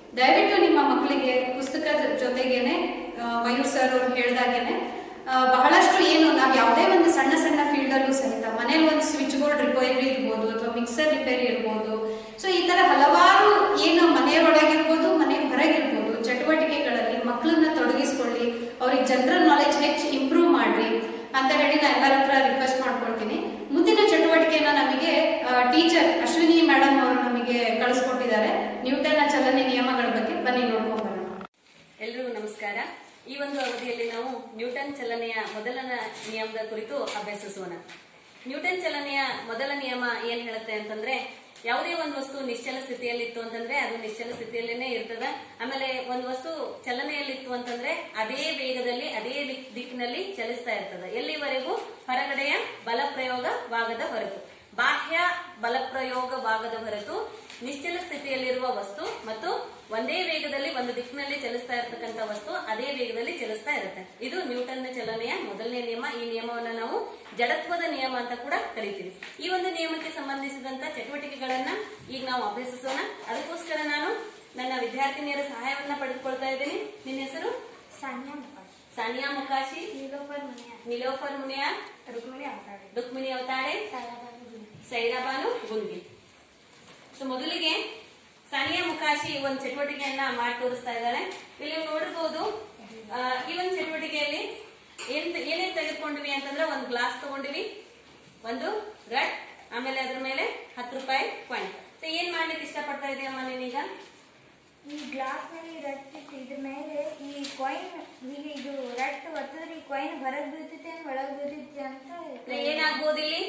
ದಯವಿಟ್ಟು ನಿಮ್ಮ ಮಕ್ಕಳಿಗೆ ಪುಸ್ತಕದ ಜೊತೆಗೇನೆ ಆ, ಮಯೂರ್ ಸರ್ ಅವ್ರು ಹೇಳ್ದಾಗೇನೆ ಆ, ಬಹಳಷ್ಟು ಏನು ನಾವು ಯಾವುದೇ ಒಂದು ಸಣ್ಣ ಸಣ್ಣ ಫೀಲ್ಡ್ ಅಲ್ಲೂ ಸಹಿತ ಮನೇಲಿ ಒಂದು ಸ್ವಿಚ್ ಬೋರ್ಡ್ ರಿಪೇರಿ ಇರ್ಬೋದು ಅಥವಾ ಮಿಕ್ಸರ್ ರಿಪೇರಿ ಇರ್ಬೋದು ಸೊ ಈ ತರ ಹಲವಾರು ಏನು ಮನೆಯೊಳಗಿರ್ಬೋದು ಮನೆ ಹೊರಗಿರ್ಬೋದು ಚಟುವಟಿಕೆಗಳಲ್ಲಿ ಮಕ್ಕಳನ್ನ ತೊಡಗಿಸ್ಕೊಳ್ಳಿ ಅವ್ರಿಗೆ ಜನರಲ್ ನಾಲೆಜ್ ಹೆಚ್ಚು ಇಂಪ್ರೂವ್ ಮಾಡ್ರಿ ಅಂತ ಹೇಳಿ ನಾನು ಎಲ್ಲರ ಹತ್ರ ರಿಕ್ವೆಸ್ಟ್ ಮಾಡ್ಕೊಳ್ತೀನಿ ಮುಂದಿನ ಚಟುವಟಿಕೆಯನ್ನ ನಮಗೆ ಟೀಚರ್ ಅಶ್ವಿನಿ ಮೇಡಮ್ ಅವರು ನಮಗೆ ಕಳಿಸ್ಕೊಟ್ಟಿದ್ದಾರೆ ನ್ಯೂಟನ್ನ ಚಲನೆ ನಿಯಮಗಳ ಬಗ್ಗೆ ಬನ್ನಿ ನೋಡ್ಕೊಂಡ್ ಬರೋಣ ಎಲ್ರಿಗೂ ನಮಸ್ಕಾರ ಈ ಒಂದು ಅವಧಿಯಲ್ಲಿ ನಾವು ನ್ಯೂಟನ್ ಚಲನೆಯ ಮೊದಲ ನ- ನಿಯಮದ ಕುರಿತು ಅಭ್ಯಸಿಸೋಣ ನ್ಯೂಟನ್ ಚಲನೆಯ ಮೊದಲ ನಿಯಮ ಏನ್ ಹೇಳುತ್ತೆ ಅಂತಂದ್ರೆ ಯಾವುದೇ ಒಂದು ವಸ್ತು ನಿಶ್ಚಲ ಸ್ಥಿತಿಯಲ್ಲಿ ಇತ್ತು ಅಂತಂದ್ರೆ ಅದು ನಿಶ್ಚಲ ಸ್ಥಿತಿಯಲ್ಲೇನೆ ಇರ್ತದ ಆಮೇಲೆ ಒಂದು ವಸ್ತು ಚಲನೆಯಲ್ಲಿತ್ತು ಅಂತಂದ್ರೆ ಅದೇ ವೇಗದಲ್ಲಿ ಅದೇ ದಿಕ್- ದಿಕ್ಕಿನಲ್ಲಿ ಚಲಿಸ್ತಾ ಇರ್ತದ ಎಲ್ಲಿವರೆಗೂ ಹೊರಗಡೆಯ ಬಲ ಪ್ರಯೋಗವಾಗದ ಹೊರತು ಬಾಹ್ಯ ಬಲಪ್ರಯೋಗವಾಗದ ಹೊರತು ನಿಶ್ಚಲ ಸ್ಥಿತಿಯಲ್ಲಿರುವ ವಸ್ತು ಮತ್ತು ಒಂದೇ ವೇಗದಲ್ಲಿ ಒಂದು ದಿಕ್ಕಿನಲ್ಲಿ ಚಲಿಸ್ತಾ ಇರತಕ್ಕಂತ ವಸ್ತು ಅದೇ ವೇಗದಲ್ಲಿ ಚಲಿಸ್ತಾ ಇರುತ್ತೆ ಇದು ನ್ಯೂಟನ್ನ ಚಲನೆಯ ಮೊದಲನೇ ನಿಯಮ ಈ ನಿಯಮವನ್ನ ನಾವು ಜಡತ್ವದ ನಿಯಮ ಅಂತ ಕೂಡ ಕರಿತೀವಿ ಈ ಒಂದು ನಿಯಮಕ್ಕೆ ಸಂಬಂಧಿಸಿದಂತ ಚಟುವಟಿಕೆಗಳನ್ನ ಈಗ ನಾವು ಅಭ್ಯಸಿಸೋಣ ಅದಕ್ಕೋಸ್ಕರ ನಾನು ನನ್ನ ವಿದ್ಯಾರ್ಥಿನಿಯರ ಸಹಾಯವನ್ನ ಪಡೆದುಕೊಳ್ತಾ ಇದ್ದೀನಿ ನಿನ್ನ ಹೆಸರು ಸಾನಿಯಾ ಮುಕಾಶಿ ನಿಲೋಫರ್ ಮುನಿಯಾ ರುಕ್ಮಿಣಿ ಅವತಾಡೆ ಸೈರಾಬಾನು ಗುಂಡಿ ಸೊ ಮೊದಲಿಗೆ ಸಾನಿಯಾ ಮುಖಾಶಿ ಒಂದು ಚಟುವಟಿಕೆಯನ್ನ ಮಾಡಿ ತೋರಿಸ್ತಾ ಇದ್ದಾಳೆ ಇಲ್ಲಿ ನೀವು ನೋಡಿರ್ಬೋದು ಆ, ಈ ಒಂದು ಚಟುವಟಿಕೆಯಲ್ಲಿ ಏನ್ ಏನೇನ್ ತೆಗೆದುಕೊಂಡಿವಿ ಅಂತಂದ್ರೆ ಒಂದು ಗ್ಲಾಸ್ ತಗೊಂಡಿವಿ ಒಂದು ರಟ್ ಆಮೇಲೆ ಅದ್ರ ಮೇಲೆ ಹತ್ತು ರೂಪಾಯಿ ಕಾಯಿನ್ ಸೊ ಏನ್ ಮಾಡ್ಲಿಕ್ಕೆ ಇಷ್ಟಪಡ್ತಾ ಇದೆಯಮ್ಮ ನೀನೀಗ ಈ ಗ್ಲಾಸ್ ನಲ್ಲಿ ರಟ್ಟಿಟ್ಟು ಇದ್ರ ಮೇಲೆ ಈ ಕಾಯಿನ್ ಈಗ ಇದು ರಟ್ ಒತ್ತಿದ್ರೆ ಈ ಕಾಯಿನ್ ಹೊರಗ್ ಬೀಳ್ತೈತೆ ಒಳಗ್ ಬೀಳ್ತೈತೆ ಅಂತ ಸೊ ಏನಾಗ್ಬೋದು ಇಲ್ಲಿ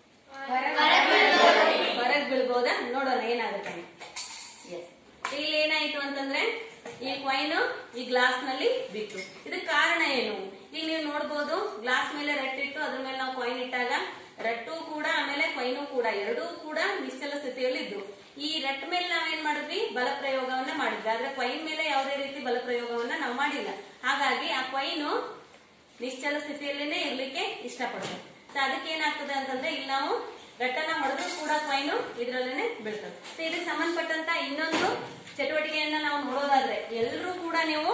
ಹೊರಗ್ ಬೀಳ್ಬೋದಾ ನೋಡೋಣ ಏನಾಗುತ್ತೆ ಎಸ್ ಇಲ್ಲಿ ಏನಾಯ್ತು ಅಂತಂದ್ರೆ ಈ ಕಾಯಿನ್ ಈ ಗ್ಲಾಸ್ ನಲ್ಲಿ ಬಿತ್ತು ಇದಕ್ಕೆ ಕಾರಣ ಏನು ಈಗ ನೀವು ನೋಡ್ಬೋದು ಗ್ಲಾಸ್ ಮೇಲೆ ರಟ್ಟಿಟ್ಟು ಅದ್ರ ಮೇಲೆ ನಾವು ಕಾಯಿನ್ ಇಟ್ಟಾಗ ರಟ್ಟು ಕೂಡ ಆಮೇಲೆ ಕೊಯ್ನು ಕೂಡ ಎರಡೂ ಕೂಡ ನಿಶ್ಚಲ ಸ್ಥಿತಿಯಲ್ಲಿ ಇದ್ದು ಈ ರಟ್ ಮೇಲೆ ನಾವೇನ್ ಮಾಡಿದ್ವಿ ಬಲ ಪ್ರಯೋಗವನ್ನ ಮಾಡಿದ್ವಿ ಆದ್ರೆ ಕೊಯ್ನ್ ಮೇಲೆ ಯಾವುದೇ ರೀತಿ ಬಲ ಪ್ರಯೋಗವನ್ನ ನಾವು ಮಾಡಿಲ್ಲ ಹಾಗಾಗಿ ಆ ಕೊಯ್ನು ನಿಶ್ಚಲ ಸ್ಥಿತಿಯಲ್ಲೇನೆ ಇರ್ಲಿಕ್ಕೆ ಇಷ್ಟಪಡ್ತದೆ ಸೊ ಅದಕ್ಕೆ ಏನಾಗ್ತದೆ ಅಂತಂದ್ರೆ ಇಲ್ಲಿ ನಾವು ರಟ್ಟನ ಹೊಡೆದ್ರು ಕೂಡ ಕಾಯಿನು ಇದ್ರಲ್ಲೇನೆ ಬೀಳ್ತದೆ ಸೊ ಇದಕ್ಕೆ ಸಂಬಂಧಪಟ್ಟಂತ ಇನ್ನೊಂದು ಚಟುವಟಿಕೆಯನ್ನ ನಾವು ನೋಡೋದಾದ್ರೆ ಎಲ್ಲರೂ ಕೂಡ ನೀವು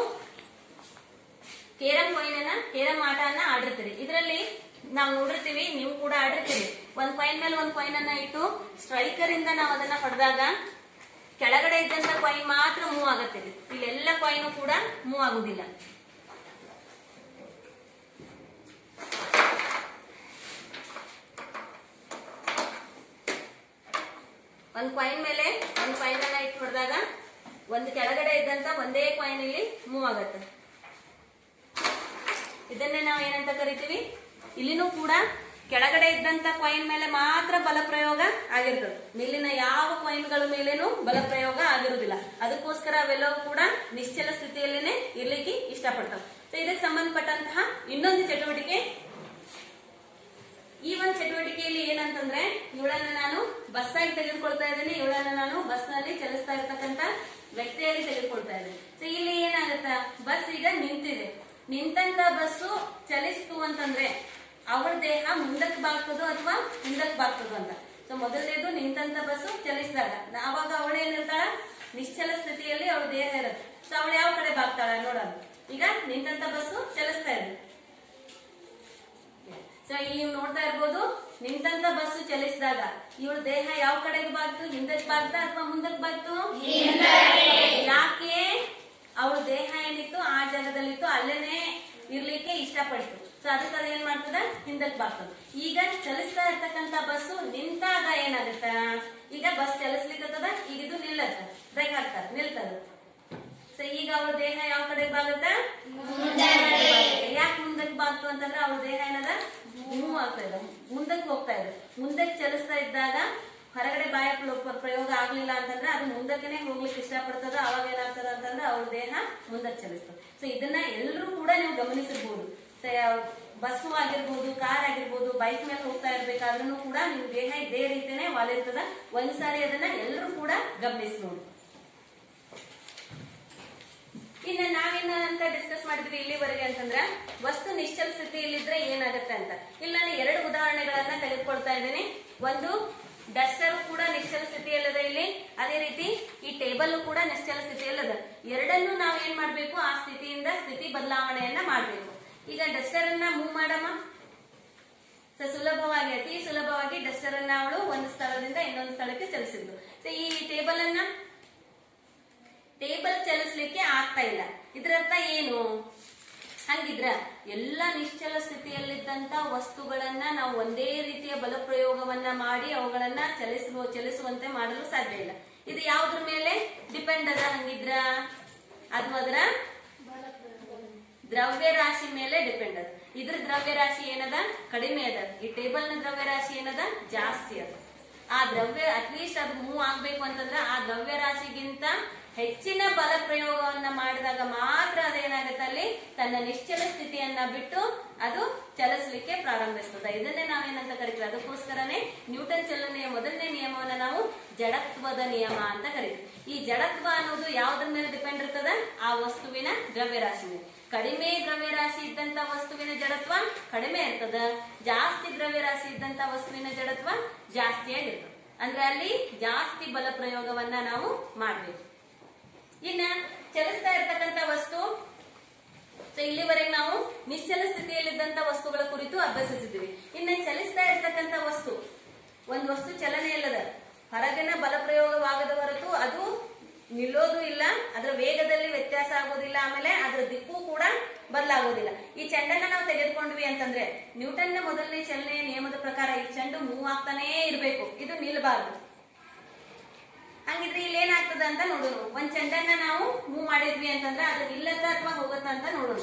ಕೇರಂ ಕಾಯಿನ್ ಕೇರಂ ಆಟನ ಆಡಿರ್ತೀರಿ ಇದರಲ್ಲಿ ನಾವು ನೋಡಿರ್ತೀವಿ ನೀವು ಕೂಡ ಆಡಿರ್ತೀರಿ ಒಂದ್ ಕಾಯಿನ್ ಮೇಲೆ ಒಂದ್ ಕಾಯಿನ್ ಅನ್ನ ಇಟ್ಟು ಸ್ಟ್ರೈಕರ್ ಇಂದ ನಾವು ಅದನ್ನ ಹೊಡೆದಾಗ ಕೆಳಗಡೆ ಇದ್ದಂತ ಕಾಯಿನ್ ಮಾತ್ರ ಮೂವ್ ಆಗತ್ತೆ ಇಲ್ಲೆಲ್ಲ ಕಾಯಿನು ಕೂಡ ಮೂವ್ ಆಗುದಿಲ್ಲ ಒಂದ್ ಕಾಯಿನ್ ಮೇಲೆ ಒಂದ್ ಕಾಯಿನ್ ಅನ್ನ ಇಟ್ಟು ಹೊಡೆದಾಗ ಒಂದು ಕೆಳಗಡೆ ಇದ್ದಂತ ಒಂದೇ ಕಾಯಿನ್ ಇಲ್ಲಿ ಮೂವ್ ಆಗತ್ತೆ ಇದನ್ನೇ ನಾವು ಏನಂತ ಕರಿತೀವಿ ಇಲ್ಲಿನೂ ಕೂಡ ಕೆಳಗಡೆ ಇದ್ದಂತ ಕಾಯಿನ್ ಮೇಲೆ ಮಾತ್ರ ಬಲ ಪ್ರಯೋಗ ಆಗಿರ್ತದೆ ಮೇಲಿನ ಯಾವ ಕಾಯಿನ್ಗಳ ಮೇಲೇನು ಬಲ ಪ್ರಯೋಗ ಆಗಿರುವುದಿಲ್ಲ ಅದಕ್ಕೋಸ್ಕರ ಅವೆಲ್ಲವೂ ಕೂಡ ನಿಶ್ಚಲ ಸ್ಥಿತಿಯಲ್ಲೇನೆ ಇರ್ಲಿಕ್ಕೆ ಇಷ್ಟಪಡ್ತಾವೆ ಸೊ ಇದಕ್ಕೆ ಸಂಬಂಧಪಟ್ಟಂತಹ ಇನ್ನೊಂದು ಚಟುವಟಿಕೆ ಈ ಒಂದು ಚಟುವಟಿಕೆಯಲ್ಲಿ ಏನಂತಂದ್ರೆ ಇವಳನ್ನ ನಾನು ಬಸ್ ಆಗಿ ತೆಗೆದುಕೊಳ್ತಾ ಇದ್ದೀನಿ ಇವಳನ್ನ ನಾನು ಬಸ್ ನಲ್ಲಿ ಚಲಿಸ್ತಾ ಇರ್ತಕ್ಕಂತ ವ್ಯಕ್ತಿಯಾಗಿ ತೆಗೆದುಕೊಳ್ತಾ ಇದ್ದೀನಿ ಸೊ ಇಲ್ಲಿ ಏನಾಗುತ್ತ ಬಸ್ ಈಗ ನಿಂತಿದೆ ನಿಂತಂತ ಬಸ್ಸು ಚಲಿಸ್ತು ಅಂತಂದ್ರೆ ಅವಳ ದೇಹ ಮುಂದಕ್ಕೆ ಬಾಗ್ತದೋ ಅಥವಾ ಹಿಂದಕ್ಕೆ ಬಾಗ್ತದೋ ಅಂತ ಸೊ ಮೊದಲನೇದು ನಿಂತಂತ ಬಸ್ಸು ಚಲಿಸಿದಾಗ ಅವಾಗ ಅವಳು ಏನಿರ್ತಾಳ ನಿಶ್ಚಲ ಸ್ಥಿತಿಯಲ್ಲಿ ಅವಳ ದೇಹ ಇರುತ್ತೆ ಸೊ ಅವಳು ಯಾವ ಕಡೆ ಬಾಗ್ತಾಳ ನೋಡೋಣ ಈಗ ನಿಂತಂತ ಬಸ್ಸು ಚಲಿಸ್ತಾ ಇದೆ ಸೊ ಇಲ್ಲಿ ನೀವು ನೋಡ್ತಾ ಇರ್ಬೋದು ನಿಂತಂತ ಬಸ್ಸು ಚಲಿಸಿದಾಗ ಇವಳ ದೇಹ ಯಾವ ಕಡೆಗೆ ಬಾಗ್ತು ಹಿಂದಕ್ಕೆ ಬಾಗ್ತಾ ಅಥವಾ ಮುಂದಕ್ಕೆ ಬಾಗ್ತು ಯಾಕೆ ಅವಳ ದೇಹ ಏನಿತ್ತು ಆ ಜಾಗದಲ್ಲಿತ್ತು ಅಲ್ಲೇನೆ ಇರ್ಲಿಕ್ಕೆ ಇಷ್ಟಪಡ್ತು ಸೊ ಅದಕ್ಕೆ ಅದು ಏನ್ ಮಾಡ್ತದ ಹಿಂದಕ್ಕೆ ಬಾಗ್ತದ ಈಗ ಚಲಿಸ್ತಾ ಇರ್ತಕ್ಕಂತ ಬಸ್ಸು ನಿಂತಾಗ ಏನಾಗುತ್ತ ಈಗ ಬಸ್ ಚಲಿಸ್ಲಿಕ್ಕತ್ತದ ಈಗ ಇದು ನಿಲ್ಲತ್ತ ಬ್ರೇಕ್ ಹಾಕ್ತಾರ ನಿಲ್ತದ ಸೊ ಈಗ ಅವಳ ದೇಹ ಯಾವ ಕಡೆ ಬಾಗುತ್ತ ಯಾಕೆ ಮುಂದಕ್ಕೆ ಬಾಗ್ತು ಅಂತಂದ್ರೆ ಅವಳ ದೇಹ ಏನದ ಮೂವ್ ಆಗ್ತಾ ಇದೆ ಮುಂದಕ್ಕೆ ಹೋಗ್ತಾ ಇದೆ ಮುಂದಕ್ಕೆ ಚಲಿಸ್ತಾ ಇದ್ದಾಗ ಹೊರಗಡೆ ಬಾಯ ಪ್ರ- ಪ್ರಯೋಗ ಆಗ್ಲಿಲ್ಲ ಅಂತಂದ್ರೆ ಅದು ಮುಂದಕ್ಕೆನೆ ಹೋಗ್ಲಿಕ್ಕೆ ಇಷ್ಟಪಡ್ತದ ಅವಾಗ ಏನಾಗ್ತದ ಅಂತಂದ್ರೆ ಅವ್ರ ದೇಹ ಮುಂದಕ್ಕೆ ಚಲಿಸ್ತದೆ ಸೊ ಇದನ್ನ ಎಲ್ಲರೂ ಕೂಡ ನೀವು ಗಮನಿಸಿರ್ಬೋದು ಬಸ್ಸು ಆಗಿರ್ಬೋದು ಕಾರ್ ಆಗಿರ್ಬೋದು ಬೈಕ್ ಮೇಲೆ ಹೋಗ್ತಾ ಇರ್ಬೇಕಾದ್ರೂ ಕೂಡ ನಿಮ್ ದೇಹ ಇದೇ ರೀತಿನೇ ವಾಲಿರ್ತದ ಒಂದ್ಸಾರಿ ಅದನ್ನ ಎಲ್ಲರೂ ಕೂಡ ಗಮನಿಸಿ ನೋಡಿ ಇನ್ನ ನಾವೇನಂತ ಡಿಸ್ಕಸ್ ಮಾಡಿದ್ವಿ ಇಲ್ಲಿವರೆಗೆ ಅಂತಂದ್ರೆ ವಸ್ತು ನಿಶ್ಚಲ ಸ್ಥಿತಿಯಲ್ಲಿದ್ರೆ ಏನಾಗುತ್ತೆ ಅಂತ ಇಲ್ಲಿ ನಾನು ಎರಡು ಉದಾಹರಣೆಗಳನ್ನ ತೆಗೆದುಕೊಳ್ತಾ ಇದ್ದೀನಿ ಒಂದು ಡಸ್ಟರ್ ಕೂಡ ನಿಶ್ಚಲ ಸ್ಥಿತಿಯಲ್ಲದ ಇಲ್ಲಿ ಅದೇ ರೀತಿ ಈ ಟೇಬಲ್ ಕೂಡ ನಿಶ್ಚಲ ಸ್ಥಿತಿಯಲ್ಲದ ಎರಡನ್ನೂ ನಾವು ಏನ್ ಮಾಡ್ಬೇಕು ಆ ಸ್ಥಿತಿಯಿಂದ ಸ್ಥಿತಿ ಬದಲಾವಣೆಯನ್ನ ಮಾಡ್ಬೇಕು ಈಗ ಡಸ್ಟರ್ ಅನ್ನ ಮೂವ್ ಮಾಡಮ್ಮ ಸೊ ಸುಲಭವಾಗಿ ಅತಿ ಸುಲಭವಾಗಿ ಡಸ್ಟರ್ ಅನ್ನ ಅವಳು ಒಂದು ಸ್ಥಳದಿಂದ ಇನ್ನೊಂದು ಸ್ಥಳಕ್ಕೆ ಚಲಿಸಿದ್ಲು ಸೊ ಈ ಟೇಬಲ್ ಅನ್ನ ಟೇಬಲ್ ಚಲಿಸ್ಲಿಕ್ಕೆ ಆಗ್ತಾ ಇಲ್ಲ ಇದರರ್ಥ ಏನು ಹಂಗಿದ್ರ ಎಲ್ಲ ನಿಶ್ಚಲ ಸ್ಥಿತಿಯಲ್ಲಿದ್ದಂತ ವಸ್ತುಗಳನ್ನ ನಾವು ಒಂದೇ ರೀತಿಯ ಬಲ ಪ್ರಯೋಗವನ್ನ ಮಾಡಿ ಅವುಗಳನ್ನ ಚಲಿಸುವ ಚಲಿಸುವಂತೆ ಮಾಡಲು ಸಾಧ್ಯ ಇಲ್ಲ ಇದು ಯಾವುದ್ರ ಮೇಲೆ ಡಿಪೆಂಡ್ ಅದ ಹಂಗಿದ್ರ ಅದು ಅದರ ದ್ರವ್ಯ ರಾಶಿ ಮೇಲೆ ಡಿಪೆಂಡ್ ಅದ ಇದ್ರ ದ್ರವ್ಯ ರಾಶಿ ಏನದ ಕಡಿಮೆ ಅದ ಈ ಟೇಬಲ್ ನ ದ್ರವ್ಯ ರಾಶಿ ಏನದ ಜಾಸ್ತಿ ಅದ ಆ ದ್ರವ್ಯ ಅಟ್ಲೀಸ್ಟ್ ಅದು ಮೂವ್ ಆಗ್ಬೇಕು ಅಂತಂದ್ರೆ ಆ ದ್ರವ್ಯ ರಾಶಿಗಿಂತ ಹೆಚ್ಚಿನ ಬಲ ಪ್ರಯೋಗವನ್ನ ಮಾಡಿದಾಗ ಮಾತ್ರ ಅದೇನಾಗುತ್ತೆ ಅಲ್ಲಿ ತನ್ನ ನಿಶ್ಚಲ ಸ್ಥಿತಿಯನ್ನ ಬಿಟ್ಟು ಅದು ಚಲಿಸಲಿಕ್ಕೆ ಪ್ರಾರಂಭಿಸ್ತದೆ ಇದನ್ನೇ ನಾವೇನಂತ ಕರಿತೀವಿ ಅದಕ್ಕೋಸ್ಕರನೇ ನ್ಯೂಟನ್ ಚಲನೆಯ ಮೊದಲನೇ ನಿಯಮವನ್ನ ನಾವು ಜಡತ್ವದ ನಿಯಮ ಅಂತ ಕರಿತೀವಿ ಈ ಜಡತ್ವ ಅನ್ನೋದು ಯಾವ್ದ್ರ ಮೇಲೆ ಡಿಪೆಂಡ್ ಇರ್ತದ ಆ ವಸ್ತುವಿನ ದ್ರವ್ಯರಾಶಿ ಮೇಲೆ ಕಡಿಮೆ ದ್ರವ್ಯರಾಶಿ ಇದ್ದಂತ ವಸ್ತುವಿನ ಜಡತ್ವ ಕಡಿಮೆ ಇರ್ತದ ಜಾಸ್ತಿ ದ್ರವ್ಯರಾಶಿ ಇದ್ದಂತ ವಸ್ತುವಿನ ಜಡತ್ವ ಜಾಸ್ತಿಯಾಗಿರ್ತದೆ ಅಂದ್ರೆ ಅಲ್ಲಿ ಜಾಸ್ತಿ ಬಲ ಪ್ರಯೋಗವನ್ನ ನಾವು ಮಾಡ್ಬೇಕು ಇನ್ನ ಚಲಿಸ್ತಾ ಇರ್ತಕ್ಕಂತ ವಸ್ತು ಸೊ ಇಲ್ಲಿವರೆಗೆ ನಾವು ನಿಶ್ಚಲ ಸ್ಥಿತಿಯಲ್ಲಿದ್ದಂತ ವಸ್ತುಗಳ ಕುರಿತು ಅಭ್ಯಸಿಸಿದ್ವಿ ಇನ್ನ ಚಲಿಸ್ತಾ ಇರ್ತಕ್ಕಂತ ವಸ್ತು ಒಂದು ವಸ್ತು ಚಲನೆಯಲ್ಲದ ಹೊರಗಿನ ಬಲ ಪ್ರಯೋಗವಾಗದ ಹೊರತು ಅದು ನಿಲ್ಲೋದು ಇಲ್ಲ ಅದರ ವೇಗದಲ್ಲಿ ವ್ಯತ್ಯಾಸ ಆಗೋದಿಲ್ಲ ಆಮೇಲೆ ಅದರ ದಿಕ್ಕು ಕೂಡ ಬದಲಾಗೋದಿಲ್ಲ ಈ ಚೆಂಡನ್ನ ನಾವು ತೆಗೆದುಕೊಂಡ್ವಿ ಅಂತಂದ್ರೆ ನ್ಯೂಟನ್ ನ ಮೊದಲನೇ ಚಲನೆಯ ನಿಯಮದ ಪ್ರಕಾರ ಈ ಚೆಂಡು ಮೂವ್ ಆಗ್ತಾನೇ ಇರಬೇಕು ಇದು ನಿಲ್ಬಾರ್ದು ಹಂಗಿದ್ರೆ ಇಲ್ಲಿ ಏನಾಗ್ತದ ಅಂತ ನೋಡೋಣ ಒಂದ್ ಚೆಂಡನ್ನ ನಾವು ಮೂವ್ ಮಾಡಿದ್ವಿ ಅಂತಂದ್ರೆ ಅದು ನಿಲ್ಲತ್ತ ಅಥವಾ ಹೋಗತ್ತ ಅಂತ ನೋಡೋಣ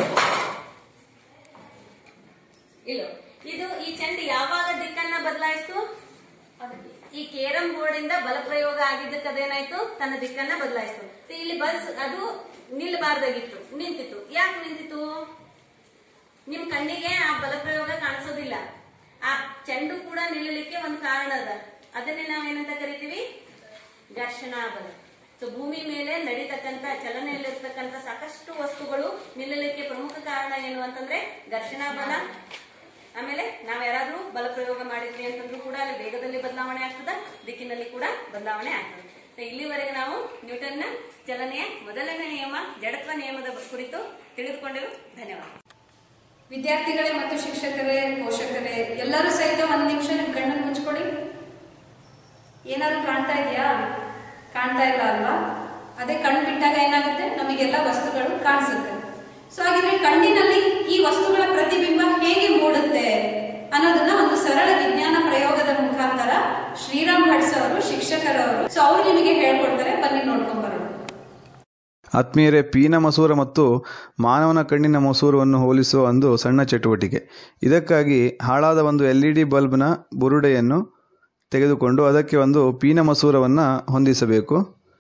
ಇಲ್ಲ ಇದು ಈ ಚೆಂಡು ಯಾವಾಗ ದಿಕ್ಕನ್ನ ಬದಲಾಯಿಸ್ತು ಈ ಕೇರಂ ಬೋರ್ಡ್ ಇಂದ ಬಲ ಪ್ರಯೋಗ ಆಗಿದ್ದಕ್ಕೆ ಅದೇನಾಯ್ತು ತನ್ನ ದಿಕ್ಕನ್ನ ಬದಲಾಯಿಸ್ತು So ಇಲ್ಲಿ ಬಸ್ ಅದು ನಿಲ್ಬಾರ್ದಾಗಿತ್ತು ನಿಂತಿತ್ತು ಯಾಕೆ ನಿಂತಿತ್ತು ನಿಮ್ ಕಣ್ಣಿಗೆ ಆ ಬಲ ಪ್ರಯೋಗ ಕಾಣಿಸೋದಿಲ್ಲ ಆ ಚೆಂಡು ಕೂಡ ನಿಲ್ಲಲಿಕ್ಕೆ ಒಂದು ಕಾರಣ ಅದ ಅದನ್ನೇ ನಾವೇನಂತ ಕರಿತೀವಿ ಘರ್ಷಣಾ ಬಲ ಸೊ ಭೂಮಿ ಮೇಲೆ ನಡೀತಕ್ಕಂತ ಚಲನೆಯಲ್ಲಿರ್ತಕ್ಕಂಥ ಸಾಕಷ್ಟು ವಸ್ತುಗಳು ನಿಲ್ಲಲಿಕ್ಕೆ ಪ್ರಮುಖ ಕಾರಣ ಏನು ಅಂತಂದ್ರೆ ಘರ್ಷಣಾ ಬಲ ಆಮೇಲೆ ನಾವ್ ಯಾರಾದ್ರೂ ಬಲ ಪ್ರಯೋಗ ಮಾಡಿದ್ವಿ ಅಂತಂದ್ರೂ ಕೂಡ ಅಲ್ಲಿ ವೇಗದಲ್ಲಿ ಬದಲಾವಣೆ ಆಗ್ತದ ದಿಕ್ಕಿನಲ್ಲಿ ಕೂಡ ಬದಲಾವಣೆ ಆಗ್ತದೆ ಸೊ ಇಲ್ಲಿವರೆಗೆ ನಾವು ನ್ಯೂಟನ್ನ ಚಲನೆಯ ಮೊದಲನೇ ನಿಯಮ ಜಡತ್ವ ನಿಯಮದ ಕುರಿತು ತಿಳಿದುಕೊಂಡೆವು ಧನ್ಯವಾದ ವಿದ್ಯಾರ್ಥಿಗಳೇ ಮತ್ತು ಶಿಕ್ಷಕರೇ ಪೋಷಕರೇ ಎಲ್ಲರೂ ಸಹಿತ ಒಂದ್ ನಿಮಿಷ ನಿಮ್ ಕಣ್ಣನ್ನು ಮುಚ್ಕೊಳ್ಳಿ ಏನಾದ್ರು ಕಾಣ್ತಾ ಇದೆಯಾ ಕಾಣ್ತಾ ಇಲ್ಲ ಅಲ್ವಾ ಅದೇ ಕಣ್ಣು ಬಿಟ್ಟಾಗ ಏನಾಗುತ್ತೆ ನಮಗೆಲ್ಲ ವಸ್ತುಗಳು ಕಾಣಿಸುತ್ತೆ ಸೊ ಹಾಗಿದ್ರೆ ಕಣ್ಣಿನಲ್ಲಿ ಈ ವಸ್ತುಗಳ ಪ್ರತಿಬಿಂಬ ಹೇಗೆ ಮೂಡುತ್ತೆ ಅನ್ನೋದನ್ನ ಒಂದು ಸರಳ ವಿಜ್ಞಾನ ಪ್ರಯೋಗದ ಮುಖಾಂತರ ಶ್ರೀರಾಮ್ ಭಟ್ಸ್ ಅವರು ಶಿಕ್ಷಕರವರು ಸೊ ಅವ್ರು ನಿಮಗೆ ಹೇಳ್ಕೊಡ್ತಾರೆ ಬನ್ನಿ ನೋಡ್ಕೊಂಡ್ ಬರೋಣ ಆತ್ಮೀಯರೇ ಪೀನ ಮಸೂರ ಮತ್ತು ಮಾನವನ ಕಣ್ಣಿನ ಮಸೂರವನ್ನು ಹೋಲಿಸುವ ಒಂದು ಸಣ್ಣ ಚಟುವಟಿಕೆ ಇದಕ್ಕಾಗಿ ಹಾಳಾದ ಒಂದು ಎಲ್ ಇ ಡಿ ಬಲ್ಬ್ನ ಬುರುಡೆಯನ್ನು ತೆಗೆದುಕೊಂಡು ಅದಕ್ಕೆ ಒಂದು ಪೀನ ಮಸೂರವನ್ನು ಹೊಂದಿಸಬೇಕು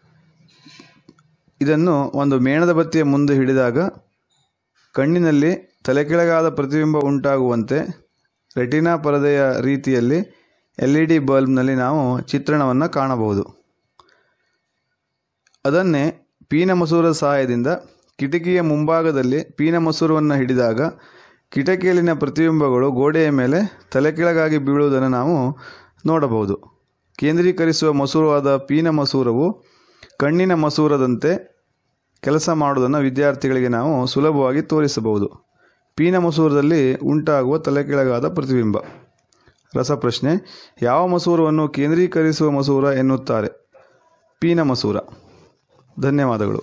ಇದನ್ನು ಒಂದು ಮೇಣದ ಬತ್ತಿಯ ಮುಂದೆ ಹಿಡಿದಾಗ ಕಣ್ಣಿನಲ್ಲಿ ತಲೆಕೆಳಗಾದ ಪ್ರತಿಬಿಂಬ ಉಂಟಾಗುವಂತೆ ರೆಟಿನಾ ಪರದೆಯ ರೀತಿಯಲ್ಲಿ ಎಲ್ ಇ ಡಿ ಬಲ್ಬ್ನಲ್ಲಿ ನಾವು ಚಿತ್ರಣವನ್ನು ಕಾಣಬಹುದು ಅದನ್ನೇ ಪೀನ ಮಸೂರದ ಸಹಾಯದಿಂದ ಕಿಟಕಿಯ ಮುಂಭಾಗದಲ್ಲಿ ಪೀನ ಮಸೂರವನ್ನು ಹಿಡಿದಾಗ ಕಿಟಕಿಯಲ್ಲಿನ ಪ್ರತಿಬಿಂಬಗಳು ಗೋಡೆಯ ಮೇಲೆ ತಲೆಕೆಳಗಾಗಿ ಬೀಳುವುದನ್ನು ನಾವು ನೋಡಬಹುದು ಕೇಂದ್ರೀಕರಿಸುವ ಮಸೂರವಾದ ಪೀನ ಮಸೂರವು ಕಣ್ಣಿನ ಮಸೂರದಂತೆ ಕೆಲಸ ಮಾಡುವುದನ್ನು ವಿದ್ಯಾರ್ಥಿಗಳಿಗೆ ನಾವು ಸುಲಭವಾಗಿ ತೋರಿಸಬಹುದು ಪೀನ ಮಸೂರದಲ್ಲಿ ಉಂಟಾಗುವ ತಲೆಕೆಳಗಾದ ಪ್ರತಿಬಿಂಬ ರಸಪ್ರಶ್ನೆ ಯಾವ ಮಸೂರವನ್ನು ಕೇಂದ್ರೀಕರಿಸುವ ಮಸೂರ ಎನ್ನುತ್ತಾರೆ ಪೀನ ಮಸೂರ ಧನ್ಯವಾದಗಳು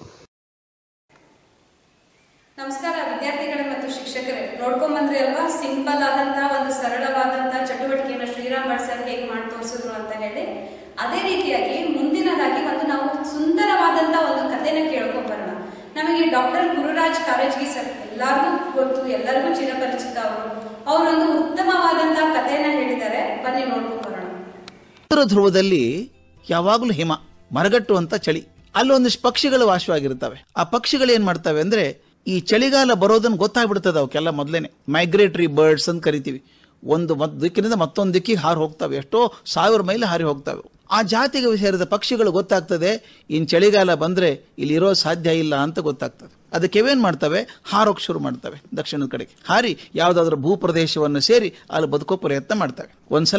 ನಮಸ್ಕಾರ ವಿದ್ಯಾರ್ಥಿಗಳೇ ಮತ್ತು ಶಿಕ್ಷಕರೇ ನೋಡ್ಕೊಂಡ್ ಬಂದ್ರಿ ಅಲ್ವಾ ಸಿಂಪಲ್ ಆದಂತಹ ಒಂದು ಸರಳವಾದಂತಹ ಚಟುವಟಿಕೆಯನ್ನು ಶ್ರೀರಾಮ್ ಭಟ್ ಸರ್ ಹೇಗೆ ಮಾಡಿ ತೋರಿಸಿದ್ರು ಅಂತ ಹೇಳಿ ಅದೇ ರೀತಿಯಾಗಿ ಮುಂದಿನದಾಗಿ ಒಂದು ನಾವು ಸುಂದರವಾದಂತಹ ಒಂದು ಕಥೆನ ಕೇಳ್ಕೊಂಡ್ ಬರೋಣ ನಮಗೆ ಡಾಕ್ಟರ್ ಗುರುರಾಜ್ ಕಾರಜ್ಗಿ ಸರ್ ಎಲ್ಲರಿಗೂ ಗೊತ್ತು ಎಲ್ಲರಿಗೂ ಚಿರಪರಿಚಿತ ಅವರು ಅವರೊಂದು ಉತ್ತಮವಾದಂತಹ ಕಥೆಯನ್ನ ಹೇಳಿದ್ದಾರೆ ಬನ್ನಿ ನೋಡ್ಕೊಂಡ್ ಬರೋಣ ಉತ್ತರ ಧ್ರುವದಲ್ಲಿ ಯಾವಾಗಲೂ ಹಿಮ ಮರಗಟ್ಟುವಂತ ಚಳಿ ಅಲ್ಲಿ ಒಂದಿಷ್ಟು ಪಕ್ಷಿಗಳು ವಾಸವಾಗಿರ್ತವೆ ಆ ಪಕ್ಷಿಗಳು ಏನ್ ಮಾಡ್ತವೆ ಅಂದ್ರೆ ಈ ಚಳಿಗಾಲ ಬರೋದನ್ನ ಗೊತ್ತಾಗ್ಬಿಡ್ತದೆ ಅವಕ್ಕೆಲ್ಲ ಮೊದಲೇನೆ ಮೈಗ್ರೇಟರಿ ಬರ್ಡ್ಸ್ ಅಂತ ಕರಿತೀವಿ ಒಂದು ಮತ್ ದಿಕ್ಕಿನಿಂದ ಮತ್ತೊಂದು ದಿಕ್ಕಿಗೆ ಹಾರಿ ಹೋಗ್ತವೆ ಎಷ್ಟೋ ಸಾವಿರ ಮೈಲಿ ಹಾರಿ ಹೋಗ್ತವೆ ಆ ಜಾತಿಗೆ ಸೇರಿದ ಪಕ್ಷಿಗಳು ಗೊತ್ತಾಗ್ತದೆ ಇನ್ ಚಳಿಗಾಲ ಬಂದ್ರೆ ಇಲ್ಲಿ ಇರೋ ಸಾಧ್ಯ ಇಲ್ಲ ಅಂತ ಗೊತ್ತಾಗ್ತದೆ ಅದಕ್ಕೆ ಇವೇನ್ ಮಾಡ್ತವೆ ಹಾರೋಕ್ ಶುರು ಮಾಡ್ತವೆ ದಕ್ಷಿಣದ ಕಡೆಗೆ ಹಾರಿ ಯಾವ್ದಾದ್ರು ಭೂ ಪ್ರದೇಶವನ್ನು ಸೇರಿ ಅಲ್ಲಿ ಬದುಕೋ ಪ್ರಯತ್ನ ಮಾಡ್ತವೆ ಒಂದ್ಸಲ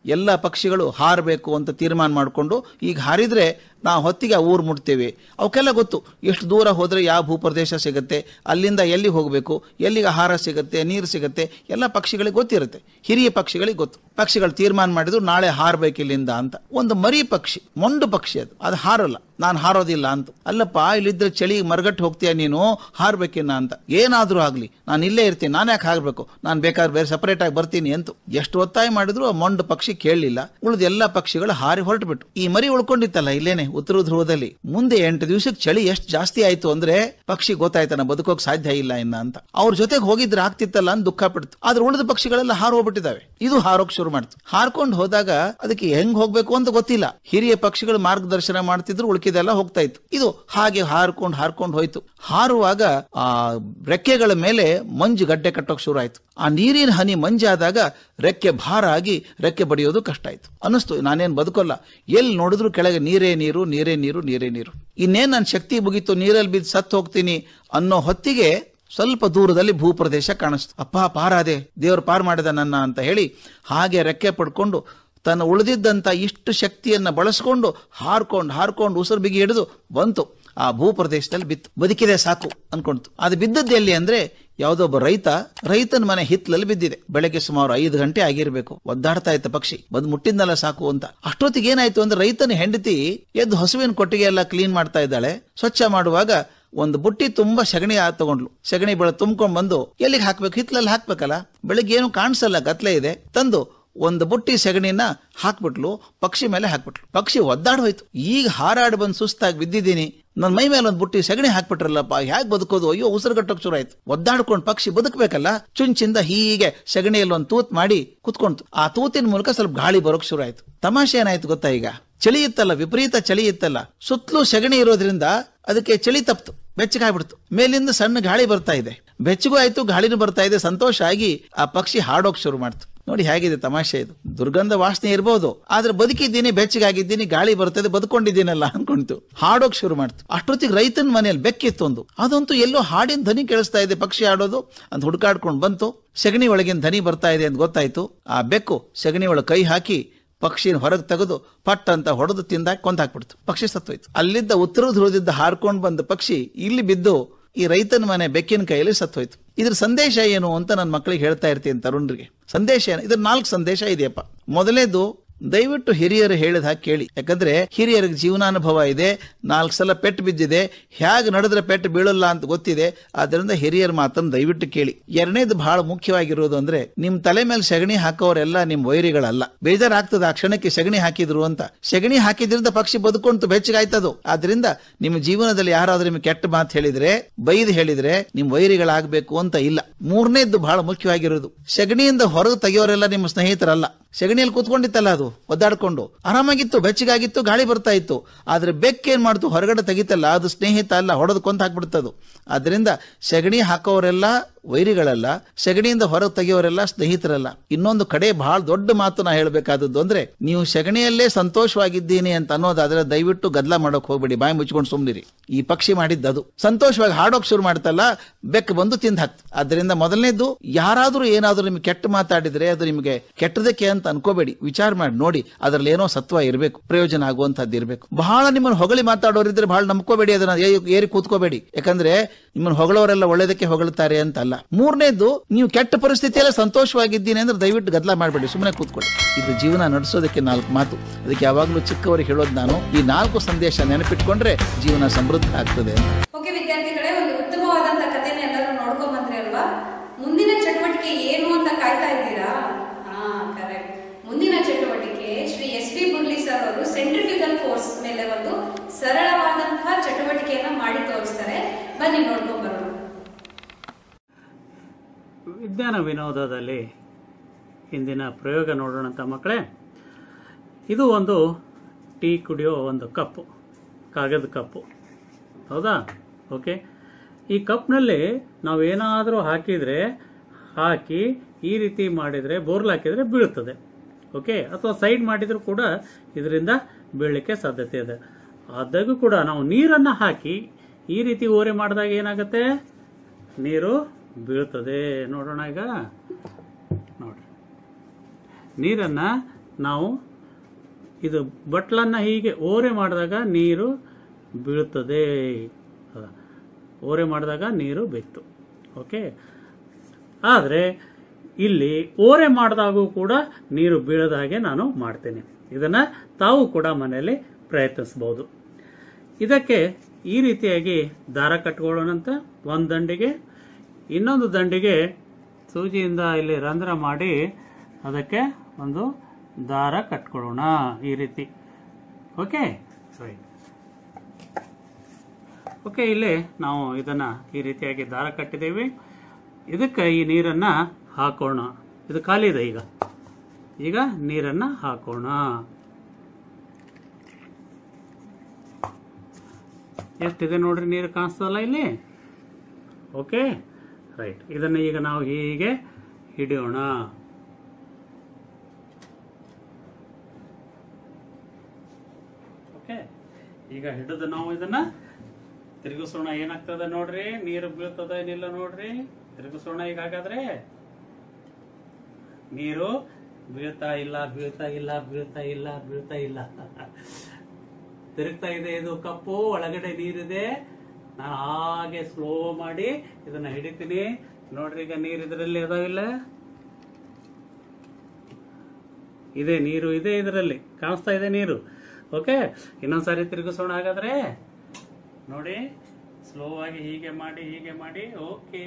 ಎಲ್ಲ ಪಕ್ಷಿಗಳು ಹಾರಬೇಕು ಅಂತ ತೀರ್ಮಾನ ಮಾಡಿಕೊಂಡು ಈಗ ಹಾರಿದ್ರೆ ನಾವು ಹೊತ್ತಿಗೆ ಆ ಊರು ಮುಟ್ತೇವೆ ಅವಕ್ಕೆಲ್ಲ ಗೊತ್ತು ಎಷ್ಟು ದೂರ ಹೋದ್ರೆ ಯಾವ ಭೂಪ್ರದೇಶ ಸಿಗುತ್ತೆ ಅಲ್ಲಿಂದ ಎಲ್ಲಿ ಹೋಗಬೇಕು ಎಲ್ಲಿಗೆ ಆಹಾರ ಸಿಗುತ್ತೆ ನೀರು ಸಿಗುತ್ತೆ ಎಲ್ಲ ಪಕ್ಷಿಗಳಿಗೆ ಗೊತ್ತಿರುತ್ತೆ ಹಿರಿಯ ಪಕ್ಷಿಗಳಿಗೆ ಗೊತ್ತು ಪಕ್ಷಿಗಳು ತೀರ್ಮಾನ ಮಾಡಿದ್ರು ನಾಳೆ ಹಾರಬೇಕು ಇಲ್ಲಿಂದ ಅಂತ ಒಂದು ಮರಿ ಪಕ್ಷಿ ಮೊಂಡು ಪಕ್ಷಿ ಅದು ಅದು ಹಾರಲ್ಲ ನಾನು ಹಾರೋದಿಲ್ಲ ಅಂತ ಅಲ್ಲಪ್ಪ ಇಲ್ಲಿದ್ರೆ ಚಳಿ ಮರಗಟ್ಟು ಹೋಗ್ತೀಯ ನೀನು ಹಾರ್ಬೇಕಿನ್ನ ಅಂತ ಏನಾದ್ರೂ ಆಗ್ಲಿ ನಾನು ಇಲ್ಲೇ ಇರ್ತೀನಿ ನಾನು ಯಾಕೆ ಹಾರ್ಬೇಕು ನಾನು ಬೇಕಾದ್ರೆ ಬೇರೆ ಸಪರೇಟ್ ಆಗಿ ಬರ್ತೀನಿ ಅಂತ ಎಷ್ಟು ಒತ್ತಾಯ ಮಾಡಿದ್ರು ಆ ಮೊಂಡು ಪಕ್ಷಿ ಕೇಳಲಿಲ್ಲ ಉಳಿದ ಎಲ್ಲ ಪಕ್ಷಿಗಳು ಹಾರಿ ಹೊರಟುಬಿಟ್ಟು ಈ ಮರಿ ಉಳ್ಕೊಂಡಿತ್ತಲ್ಲ ಇಲ್ಲೇನೆ ಉತ್ತರ ಧ್ರುವದಲ್ಲಿ ಮುಂದೆ ಎಂಟು ದಿವಸಕ್ಕೆ ಚಳಿ ಎಷ್ಟು ಜಾಸ್ತಿ ಆಯ್ತು ಅಂದ್ರೆ ಪಕ್ಷಿ ಗೊತ್ತಾಯ್ತಾನ ಬದುಕೋಕ್ ಸಾಧ್ಯ ಇಲ್ಲ ಇನ್ನ ಅಂತ ಅವ್ರ ಜೊತೆಗೆ ಹೋಗಿದ್ರೆ ಆಗ್ತಿತ್ತಲ್ಲ ಅಂತ ದುಃಖ ಪಡ್ತು ಆದ್ರೆ ಉಳಿದ ಪಕ್ಷಿಗಳೆಲ್ಲ ಹಾರು ಹೋಗ್ಬಿಟ್ಟಿದಾವೆ ಇದು ಹಾರೋಕ್ ಶುರು ಮಾಡ್ತು ಹಾರ್ಕೊಂಡು ಹೋದಾಗ ಅದಕ್ಕೆ ಹೆಂಗ್ ಹೋಗ್ಬೇಕು ಅಂತ ಗೊತ್ತಿಲ್ಲ ಹಿರಿಯ ಪಕ್ಷಿಗಳು ಮಾರ್ಗದರ್ಶನ ಮಾಡ್ತಿದ್ರು ಉಳ್ಕಿದೆಲ್ಲ ಹೋಗ್ತಾ ಇತ್ತು ಇದು ಹಾಗೆ ಹಾರ್ಕೊಂಡು ಹಾರ್ಕೊಂಡು ಹೋಯ್ತು ಹಾರುವಾಗ ಆ ರೆಕ್ಕೆಗಳ ಮೇಲೆ ಮಂಜು ಗಡ್ಡೆ ಕಟ್ಟೋಕ್ ಶುರು ಆಯ್ತು ಆ ನೀರಿನ ಹನಿ ಮಂಜಾದಾಗ ರೆಕ್ಕೆ ಭಾರ ಆಗಿ ರೆಕ್ಕೆ ಬಡಿಯೋದು ಕಷ್ಟ ಆಯ್ತು ಅನ್ನಿಸ್ತು ನಾನೇನ್ ಬದುಕೋಲ್ಲ ಎಲ್ಲಿ ನೋಡಿದ್ರು ಕೆಳಗೆ ನೀರೇ ನೀರು ನೀರೇ ನೀರು ನೀರೇ ನೀರು ಇನ್ನೇನ್ ನನ್ನ ಶಕ್ತಿ ಮುಗೀತು ನೀರಲ್ಲಿ ಬಿದ್ದು ಸತ್ತು ಹೋಗ್ತೀನಿ ಅನ್ನೋ ಹೊತ್ತಿಗೆ ಸ್ವಲ್ಪ ದೂರದಲ್ಲಿ ಭೂಪ್ರದೇಶ ಕಾಣಿಸ್ತು ಅಪ್ಪ ಪಾರಾದೆ ದೇವ್ರು ಪಾರ್ ಮಾಡಿದ ನನ್ನ ಅಂತ ಹೇಳಿ ಹಾಗೆ ರೆಕ್ಕೆ ಪಡ್ಕೊಂಡು ತನ್ನ ಉಳಿದಿದ್ದಂತ ಇಷ್ಟು ಶಕ್ತಿಯನ್ನ ಬಳಸ್ಕೊಂಡು ಹಾರ್ಕೊಂಡು ಹಾರ್ಕೊಂಡು ಉಸಿರು ಬಿಗಿ ಹಿಡಿದು ಬಂತು ಆ ಭೂಪ್ರದೇಶದಲ್ಲಿ ಬಿತ್ತು ಬದುಕಿದೆ ಸಾಕು ಅನ್ಕೊಂತು ಅದು ಬಿದ್ದದ್ದು ಎಲ್ಲಿ ಅಂದ್ರೆ ಯಾವುದೋ ಒಬ್ಬ ರೈತ ರೈತನ ಮನೆ ಹಿತ್ತಲಲ್ಲಿ ಬಿದ್ದಿದೆ ಬೆಳಗ್ಗೆ ಸುಮಾರು ಐದು ಗಂಟೆ ಆಗಿರ್ಬೇಕು ಒದ್ದಾಡ್ತಾ ಇತ್ತ ಪಕ್ಷಿ ಬಂದು ಮುಟ್ಟಿದ್ನಲ್ಲ ಸಾಕು ಅಂತ ಅಷ್ಟೊತ್ತಿಗೆ ಏನಾಯ್ತು ಅಂದ್ರೆ ರೈತನ ಹೆಂಡತಿ ಎದ್ದು ಹಸುವಿನ ಕೊಟ್ಟಿಗೆ ಎಲ್ಲ ಕ್ಲೀನ್ ಮಾಡ್ತಾ ಇದ್ದಾಳೆ ಸ್ವಚ್ಛ ಮಾಡುವಾಗ ಒಂದು ಬುಟ್ಟಿ ತುಂಬಾ ಸಗಣಿ ಆ ತಗೊಂಡ್ಲು ಸಗಣಿ ಬೆಳೆ ತುಂಬ್ಕೊಂಡ್ ಬಂದು ಎಲ್ಲಿಗೆ ಹಾಕ್ಬೇಕು ಹಿತ್ಲಲ್ಲಿ ಹಾಕ್ಬೇಕಲ್ಲ ಬೆಳಿಗ್ಗೆ ಏನು ಕಾಣಿಸಲ್ಲ ಗತ್ಲೆ ಇದೆ ತಂದು ಒಂದು ಬುಟ್ಟಿ ಸಗಣಿನ ಹಾಕ್ಬಿಟ್ಲು ಪಕ್ಷಿ ಮೇಲೆ ಹಾಕ್ಬಿಟ್ಲು ಪಕ್ಷಿ ಒದ್ದಾಡ್ ಹೋಯ್ತು ಈಗ ಹಾರಾಡಿ ಬಂದು ಸುಸ್ತಾಗಿ ಬಿದ್ದಿದ್ದೀನಿ ನನ್ನ ಮೈ ಮೇಲೆ ಒಂದು ಬುಟ್ಟಿ ಸಗಣಿ ಹಾಕ್ಬಿಟ್ರಲ್ಲಪ್ಪ ಹೇಗೆ ಬದುಕೋದು ಅಯ್ಯೋ ಉಸಿರುಗಟ್ಟೋಕ್ ಶುರು ಆಯ್ತು ಒದ್ದಾಡ್ಕೊಂಡು ಪಕ್ಷಿ ಬದುಕಬೇಕಲ್ಲ ಚುಂಚಿಂದ ಹೀಗೆ ಸಗಣಿಯಲ್ಲಿ ಒಂದು ತೂತ್ ಮಾಡಿ ಕುತ್ಕೊಂತು ಆ ತೂತಿನ ಮೂಲಕ ಸ್ವಲ್ಪ ಗಾಳಿ ಬರೋಕ್ ಶುರು ಆಯ್ತು ತಮಾಷೆ ಏನಾಯ್ತು ಗೊತ್ತಾ ಈಗ ಚಳಿ ಇತ್ತಲ್ಲ ವಿಪರೀತ ಚಳಿ ಇತ್ತಲ್ಲ ಸುತ್ತಲೂ ಸಗಣಿ ಇರೋದ್ರಿಂದ ಅದಕ್ಕೆ ಚಳಿ ತಪ್ತು ಬೆಚ್ಚಗಾಗ್ಬಿಡ್ತು ಮೇಲಿಂದ ಸಣ್ಣ ಗಾಳಿ ಬರ್ತಾ ಇದೆ ಬೆಚ್ಚಗೂ ಆಯ್ತು ಗಾಳಿನೂ ಬರ್ತಾ ಇದೆ ಸಂತೋಷ ಆಗಿ ಆ ಪಕ್ಷಿ ಹಾಡೋಕ್ ಶುರು ಮಾಡ್ತು ನೋಡಿ ಹೇಗಿದೆ ತಮಾಷೆ ಇದು ದುರ್ಗಂಧ ವಾಸನೆ ಇರ್ಬೋದು ಆದ್ರೆ ಬದುಕಿದ್ದೀನಿ ಬೆಚ್ಚಗಾಗಿದ್ದೀನಿ ಗಾಳಿ ಬರ್ತದೆ ಬದುಕೊಂಡಿದ್ದೀನಲ್ಲ ಅನ್ಕೊಂತು ಹಾಡೋಕ್ ಶುರು ಮಾಡ್ತು ಅಷ್ಟೊತ್ತಿಗೆ ರೈತನ ಮನೆಯಲ್ಲಿ ಬೆಕ್ಕಿತ್ತು ಒಂದು ಅದಂತೂ ಎಲ್ಲೋ ಹಾಡಿನ ಧ್ವನಿ ಕೇಳಿಸ್ತಾ ಇದೆ ಪಕ್ಷಿ ಹಾಡೋದು ಅಂತ ಹುಡುಕಾಡ್ಕೊಂಡು ಬಂತು ಸಗಣಿ ಒಳಗಿನ ಧ್ವನಿ ಬರ್ತಾ ಇದೆ ಅಂತ ಗೊತ್ತಾಯ್ತು ಆ ಬೆಕ್ಕು ಸಗಣಿ ಒಳಗೆ ಕೈ ಹಾಕಿ ಪಕ್ಷಿನ ಹೊರಗೆ ತೆಗೆದು ಪಟ್ ಅಂತ ಹೊಡೆದು ತಿಂದಾಕಿ ಕೊಂದ್ ಹಾಕ್ಬಿಡ್ತು ಪಕ್ಷಿ ಸತ್ತೋಯ್ತು ಅಲ್ಲಿದ್ದ ಉತ್ತರ ಧ್ರುವದಿಂದ ಹಾರ್ಕೊಂಡು ಬಂದ ಪಕ್ಷಿ ಇಲ್ಲಿ ಬಿದ್ದು ಈ ರೈತನ ಮನೆ ಬೆಕ್ಕಿನ ಕೈಯಲ್ಲಿ ಸತ್ತೋಯ್ತು ಇದ್ರ ಸಂದೇಶ ಏನು ಅಂತ ನನ್ನ ಮಕ್ಕಳಿಗೆ ಹೇಳ್ತಾ ಇರ್ತೀನಿ ತರುಣರಿಗೆ ಸಂದೇಶ ಏನು ಇದ್ರ ನಾಲ್ಕು ಸಂದೇಶ ಇದೆಯಪ್ಪ ಮೊದಲೇದು ದಯವಿಟ್ಟು ಹಿರಿಯರು ಹೇಳಿದ ಹಾಗೆ ಕೇಳಿ ಯಾಕಂದ್ರೆ ಹಿರಿಯರಿಗೆ ಜೀವನಾನುಭವ ಇದೆ ನಾಲ್ಕು ಸಲ ಪೆಟ್ಟು ಬಿದ್ದಿದೆ ಹೇಗೆ ನಡೆದ್ರೆ ಪೆಟ್ಟು ಬೀಳಲ್ಲ ಅಂತ ಗೊತ್ತಿದೆ ಆದ್ರಿಂದ ಹಿರಿಯರ ಮಾತನ್ನು ದಯವಿಟ್ಟು ಕೇಳಿ ಎರಡನೇದು ಬಹಳ ಮುಖ್ಯವಾಗಿರೋದು ಅಂದ್ರೆ ನಿಮ್ ತಲೆ ಮೇಲೆ ಸಗಣಿ ಹಾಕೋರೆಲ್ಲ ನಿಮ್ ವೈರಿಗಳಲ್ಲ ಬೇಜಾರಾಗ್ತದೆ ಆ ಕ್ಷಣಕ್ಕೆ ಸಗಣಿ ಹಾಕಿದ್ರು ಅಂತ ಸಗಣಿ ಹಾಕಿದ್ರಿಂದ ಪಕ್ಷಿ ಬದುಕೊಂತು ಬೆಚ್ಚಗಾಯ್ತದು ಆದ್ರಿಂದ ನಿಮ್ಮ ಜೀವನದಲ್ಲಿ ಯಾರಾದ್ರೂ ನಿಮ್ಗೆ ಕೆಟ್ಟ ಮಾತು ಹೇಳಿದ್ರೆ ಬೈದು ಹೇಳಿದ್ರೆ ನಿಮ್ ವೈರಿಗಳಾಗಬೇಕು ಅಂತ ಇಲ್ಲ ಮೂರನೇದ್ದು ಬಹಳ ಮುಖ್ಯವಾಗಿರೋದು ಸಗಣಿಯಿಂದ ಹೊರಗೆ ತೆಗೆಯೋರೆಲ್ಲ ನಿಮ್ಮ ಸ್ನೇಹಿತರಲ್ಲ ಸಗಣಿಯಲ್ಲಿ ಕೂತ್ಕೊಂಡಿತ್ತಲ್ಲ ಅದು ಒದ್ದಾಡ್ಕೊಂಡು ಆರಾಮಾಗಿತ್ತು ಬೆಚ್ಚಗಾಗಿತ್ತು ಗಾಳಿ ಬರ್ತಾ ಇತ್ತು ಆದ್ರೆ ಬೆಕ್ಕೇನ್ ಮಾಡ್ತು ಹೊರಗಡೆ ತೆಗಿತಲ್ಲ ಅದು ಸ್ನೇಹಿತ ಅಲ್ಲ ಹೊಡೆದು ಕೊಂತ ಹಾಕ್ಬಿಡ್ತದು ಆದ್ರಿಂದ ಸಗಣಿ ಹಾಕೋರೆಲ್ಲ ವೈರಿಗಳಲ್ಲ ಸಗಣಿಯಿಂದ ಹೊರಗೆ ತೆಗೆಯೋರೆಲ್ಲ ಸ್ನೇಹಿತರಲ್ಲ ಇನ್ನೊಂದು ಕಡೆ ಬಹಳ ದೊಡ್ಡ ಮಾತು ನಾ ಹೇಳಬೇಕಾದದ್ದು ಅಂದ್ರೆ ನೀವು ಸಗಣಿಯಲ್ಲೇ ಸಂತೋಷವಾಗಿದ್ದೀನಿ ಅಂತ ಅನ್ನೋದಾದ್ರೆ ದಯವಿಟ್ಟು ಗದ್ದಲ ಮಾಡೋಕ್ ಹೋಗ್ಬೇಡಿ ಬಾಯಿ ಮುಚ್ಕೊಂಡು ಸುಮ್ನಿರಿ ಈ ಪಕ್ಷಿ ಮಾಡಿದ್ದದು ಸಂತೋಷವಾಗಿ ಹಾಡೋಕ್ ಶುರು ಮಾಡ್ತಲ್ಲ ಬೆಕ್ಕು ಬಂದು ತಿಂದು ಹಾಕ್ತು ಅದರಿಂದ ಮೊದಲನೇದು ಯಾರಾದ್ರೂ ಏನಾದ್ರೂ ನಿಮ್ಗೆ ಕೆಟ್ಟ ಮಾತಾಡಿದ್ರೆ ಅದು ನಿಮಗೆ ಕೆಟ್ಟದಕ್ಕೆ ಅಂತ ಅನ್ಕೋಬೇಡಿ ವಿಚಾರ ಮಾಡಿ ನೋಡಿ ಅದ್ರಲ್ಲಿ ಏನೋ ಸತ್ವ ಇರಬೇಕು ಪ್ರಯೋಜನ ಆಗುವಂತದ್ದು ಇರಬೇಕು ಬಹಳ ನಿಮ್ಮನ್ನು ಹೊಗಳಿ ಮಾತಾಡೋರಿದ್ರೆ ಬಹಳ ನಂಬ್ಕೋಬೇಡಿ ಅದನ್ನ ಏ- ಏರಿ ಕೂತ್ಕೋಬೇಡಿ ಯಾಕಂದ್ರೆ ನಿಮ್ಮನ್ನು ಹೊಗಳವರೆಲ್ಲ ಒಳ್ಳೇದಕ್ಕೆ ಹೊಗಳ್ತಾರೆ ಅಂತ ಅಲ್ಲ ಮೂರನೇದು ನೀವು ಕೆಟ್ಟ ಪರಿಸ್ಥಿತಿಯಲ್ಲ ಸಂತೋಷವಾಗಿದ್ದೀನಿ ಅಂದ್ರೆ ದಯವಿಟ್ಟು ಗದ್ದಲ ಮಾಡಬೇಡಿ ಸುಮ್ಮನೆ ಕೂತ್ಕೊಳ್ಳಿ ಇದು ಜೀವನ ನಡೆಸೋದಕ್ಕೆ ನಾಲ್ಕು ಮಾತು ಅದಕ್ಕೆ ಯಾವಾಗಲೂ ಚಿಕ್ಕವರಿಗೆ ಹೇಳೋದು ನಾನು ಈ ನಾಲ್ಕು ಸಂದೇಶ ನೆನಪಿಟ್ಕೊಂಡ್ರೆ ಜೀವನ ಸಮೃದ್ಧ ಆಗ್ತದೆ ಅಂತ ಓಕೆ ವಿದ್ಯಾರ್ಥಿಗಳೇ ಒಂದು ಉತ್ತಮವಾದಂತ ಕಥೆನ ಎಲ್ಲರೂ ನೋಡ್ಕೊಂಡ್ ಬಂದ್ರಿ ಅಲ್ವಾ ಮುಂದಿನ ಚಟುವಟಿಕೆ ಏನು ಅಂತ ಕಾಯ್ತಾ ಇದ್ದೀರಾ ಹಾ ಕರೆಕ್ಟ್ ಮುಂದಿನ ಚಟುವಟಿಕೆ Shri S V Burli sir ಅವರು ಸೆಂಟ್ರಿಫ್ಯೂಗಲ್ ಫೋರ್ಸ್ ಮೇಲೆ ಒಂದು ಸರಳವಾದಂತಹ ಚಟುವಟಿಕೆಯನ್ನ ಮಾಡಿ ತೋರಿಸ್ತಾರೆ ಬನ್ನಿ ನೋಡ್ಕೊಂಡ್ ಬರೋಣ ವಿಜ್ಞಾನ ವಿನೋದದಲ್ಲಿ ಇಂದಿನ ಪ್ರಯೋಗ ನೋಡೋಣಂತ ಮಕ್ಕಳೇ ಇದು ಒಂದು ಟೀ ಕುಡಿಯೋ ಒಂದು ಕಪ್ಪು ಕಾಗದ ಕಪ್ಪು ಹೌದಾ ಓಕೆ ಈ ಕಪ್ನಲ್ಲಿ ನಾವೇನಾದರೂ ಹಾಕಿದರೆ ಹಾಕಿ ಈ ರೀತಿ ಮಾಡಿದರೆ ಬೋರ್ಲ್ ಹಾಕಿದರೆ ಬೀಳುತ್ತದೆ ಓಕೆ ಅಥವಾ ಸೈಡ್ ಮಾಡಿದರೂ ಕೂಡ ಇದರಿಂದ ಬೀಳಲಿಕ್ಕೆ ಸಾಧ್ಯತೆ ಇದೆ ಆದಾಗೂ ಕೂಡ ನಾವು ನೀರನ್ನು ಹಾಕಿ ಈ ರೀತಿ ಓರೆ ಮಾಡಿದಾಗ ಏನಾಗುತ್ತೆ ನೀರು ಬೀಳ್ತದೆ ನೋಡೋಣ ಈಗ ನೋಡ್ರಿ ನೀರನ್ನ ನಾವು ಇದು ಬಟ್ಲನ್ನು ಹೀಗೆ ಓರೆ ಮಾಡಿದಾಗ ನೀರು ಬೀಳುತ್ತದೆ ಅದ. ಓರೆ ಮಾಡಿದಾಗ ನೀರು ಬಿತ್ತು ಓಕೆ ಆದರೆ ಇಲ್ಲಿ ಓರೆ ಮಾಡಿದಾಗೂ ಕೂಡ ನೀರು ಬೀಳದ ಹಾಗೆ ನಾನು ಮಾಡ್ತೇನೆ ಇದನ್ನು ತಾವು ಕೂಡ ಮನೆಯಲ್ಲಿ ಪ್ರಯತ್ನಿಸ್ಬೋದು ಇದಕ್ಕೆ ಈ ರೀತಿಯಾಗಿ ದಾರ ಕಟ್ಕೊಳ್ಳೋಣಂತ ಒಂದು ದಂಡಿಗೆ ಇನ್ನೊಂದು ದಂಡಿಗೆ ಸೂಜಿಯಿಂದ ಇಲ್ಲಿ ರಂಧ್ರ ಮಾಡಿ ಅದಕ್ಕೆ ಒಂದು ದಾರ ಕಟ್ಕೊಳ್ಳೋಣ ಈ ರೀತಿ ಓಕೆ ರೈಟ್ ಓಕೆ ಇಲ್ಲಿ ನಾವು ಇದನ್ನ ಈ ರೀತಿಯಾಗಿ ದಾರ ಕಟ್ಟಿದ್ದೇವೆ ಇದಕ್ಕೆ ಈ ನೀರನ್ನ ಹಾಕೋಣ ಇದು ಖಾಲಿ ಇದೆ ಈಗ ಈಗ ನೀರನ್ನ ಹಾಕೋಣ ಎಷ್ಟಿದೆ ನೋಡ್ರಿ ನೀರು ಕಾಣಿಸ್ತದಲ್ಲ ಇಲ್ಲಿ ಓಕೆ ರೈಟ್ ಇದನ್ನು ಈಗ ನಾವು ಹೀಗೆ ಹಿಡಿಯೋಣ ಓಕೆ ಈಗ ಹಿಡಿದು ನಾವು ಇದನ್ನ ತಿರುಗಿಸೋಣ ಏನಾಗ್ತದೆ ನೋಡ್ರಿ ನೀರು ಬೀಳ್ತದ ಏನಿಲ್ಲ ನೋಡ್ರಿ ತಿರುಗಿಸೋಣ ಈಗ ಹಾಗಾದ್ರೆ ನೀರು ಬೀಳ್ತಾ ಇಲ್ಲ ಬೀಳ್ತಾ ಇಲ್ಲ ಬೀಳ್ತಾ ಇಲ್ಲ ಬೀಳ್ತಾ ಇಲ್ಲ ತಿರುಗ್ತಾ ಇದೆ ಇದು ಕಪ್ಪು ಒಳಗಡೆ ನೀರಿದೆ ನಾನು ಹಾಗೆ ಸ್ಲೋ ಮಾಡಿ ಇದನ್ನ ಹಿಡಿತೀನಿ ನೋಡ್ರಿ ಈಗ ನೀರು ಇದರಲ್ಲಿ ಅದಾವಿಲ್ಲ ಇದೆ ನೀರು ಇದೆ ಇದರಲ್ಲಿ ಕಾಣಿಸ್ತಾ ಇದೆ ನೀರು ಓಕೆ ಇನ್ನೊಂದ್ಸಾರಿ ತಿರುಗಿಸೋಣ ಹಾಗಾದ್ರೆ ನೋಡಿ ಸ್ಲೋ ಆಗಿ ಹೀಗೆ ಮಾಡಿ ಹೀಗೆ ಮಾಡಿ ಓಕೆ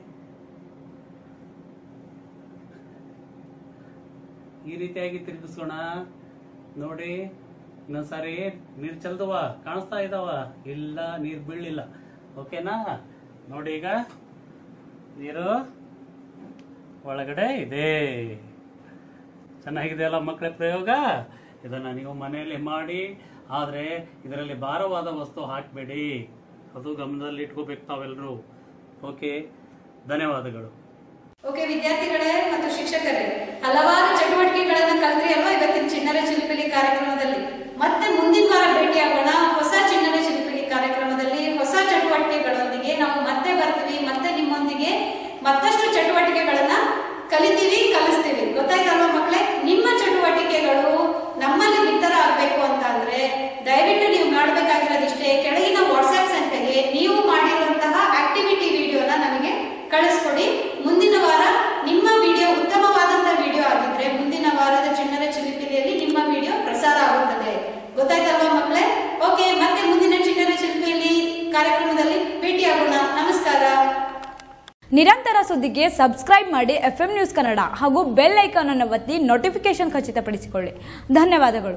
ಈ ರೀತಿಯಾಗಿ ತಿರುಗಿಸೋಣ ನೋಡಿ ಇನ್ನೊಂದ್ಸಾರಿ ನೀರ್ ಚಲ್ದವ ಕಾಣಿಸ್ತಾ ಇದಾವ ಇಲ್ಲ ನೀರ್ ಬೀಳಿಲ್ಲ ಓಕೆನಾ ನೋಡಿ ಈಗ ನೀರು ಒಳಗಡೆ ಇದೆ ಚೆನ್ನಾಗಿದೆ ಅಲ್ಲ ಮಕ್ಕಳ ಪ್ರಯೋಗ ಇದನ್ನ ನೀವು ಮನೆಯಲ್ಲಿ ಮಾಡಿ ಆದ್ರೆ ಇದರಲ್ಲಿ ಭಾರವಾದ ವಸ್ತು ಹಾಕಬೇಡಿ ಅದು ಗಮನದಲ್ಲಿ ಇಟ್ಕೋಬೇಕು ತಾವೆಲ್ಲರೂ ಓಕೆ ಧನ್ಯವಾದಗಳು ಓಕೆ ವಿದ್ಯಾರ್ಥಿಗಳೇ ಮತ್ತು ಶಿಕ್ಷಕರೇ ಹಲವಾರು ಚಟುವಟಿಕೆಗಳನ್ನ ಕಲ್ತ್ರಿ ಅಲ್ವಾ ಇವತ್ತಿನ ಚಿಣ್ಣರ ಚಿಲಿಪಿಲಿ ಕಾರ್ಯಕ್ರಮದಲ್ಲಿ ಮತ್ತೆ ಮುಂದಿನ ವಾರ ಭೇಟಿಯಾಗೋಣ ಹೊಸ ಚಿಣ್ಣರ ಚಿಲಿಪಿಲಿ ಕಾರ್ಯಕ್ರಮದಲ್ಲಿ ಹೊಸ ಚಟುವಟಿಕೆಗಳೊಂದಿಗೆ ನಾವು ಮತ್ತೆ ಬರ್ತೀವಿ ಮತ್ತೆ ನಿಮ್ಮೊಂದಿಗೆ ಮತ್ತಷ್ಟು ಚಟುವಟಿಕೆಗಳನ್ನ ಕಲಿತೀವಿ ಕಲಿಸ್ತೀವಿ ಗೊತ್ತಾಯ್ತಲ್ವಾ ಮಕ್ಕಳೇ ನಿಮ್ಮ ಚಟುವಟಿಕೆಗಳು ನಮ್ಮಲ್ಲಿ ಬಿತ್ತರ ಆಗ್ಬೇಕು ಅಂತ ಅಂದ್ರೆ ದಯವಿಟ್ಟು ನೀವು ಮಾಡಬೇಕಾಗಿರೋದಿಷ್ಟೇ ಕೆಳಗಿನ ವಾಟ್ಸ್ಆಪ್ ಸಂಖ್ಯೆಗೆ ನೀವು ಮಾಡಿರುವಂತಹ ಆಕ್ಟಿವಿಟಿ ವಿಡಿಯೋನ ನಮಗೆ ಕಳಿಸ್ಕೊಡಿ ಮುಂದಿನ ವಾರ ನಿಮ್ಮ ವಿಡಿಯೋ ಉತ್ತಮವಾದಂತಹ ವಿಡಿಯೋ ಆಗಿದ್ರೆ ಮುಂದಿನ ವಾರದ ಚಿಣ್ಣರ ಚಿಲಿಪಿಲಿಯಲ್ಲಿ ನಿಮ್ಮ ವಿಡಿಯೋ ಪ್ರಸಾರ ಆಗುತ್ತದೆ ಗೊತ್ತಾಯ್ತಲ್ವಾ ಮಕ್ಕಳೇ ಓಕೆ ಮತ್ತೆ ಮುಂದಿನ ಚಿಣ್ಣರ ಚಿಲಿಪಿಲಿ ಕಾರ್ಯಕ್ರಮದಲ್ಲಿ ಭೇಟಿಯಾಗೋಣ ನಮಸ್ಕಾರ ನಿರಂತರ ಸುದ್ದಿಗೆ ಸಬ್ಸ್ಕ್ರೈಬ್ ಮಾಡಿ ಎಫ್ ನ್ಯೂಸ್ ಕನ್ನಡ ಹಾಗೂ ಬೆಲ್ ಐಕಾನ್ ಅನ್ನು ಒತ್ತಿ ನೋಟಿಫಿಕೇಶನ್ ಖಚಿತಪಡಿಸಿಕೊಳ್ಳಿ ಧನ್ಯವಾದಗಳು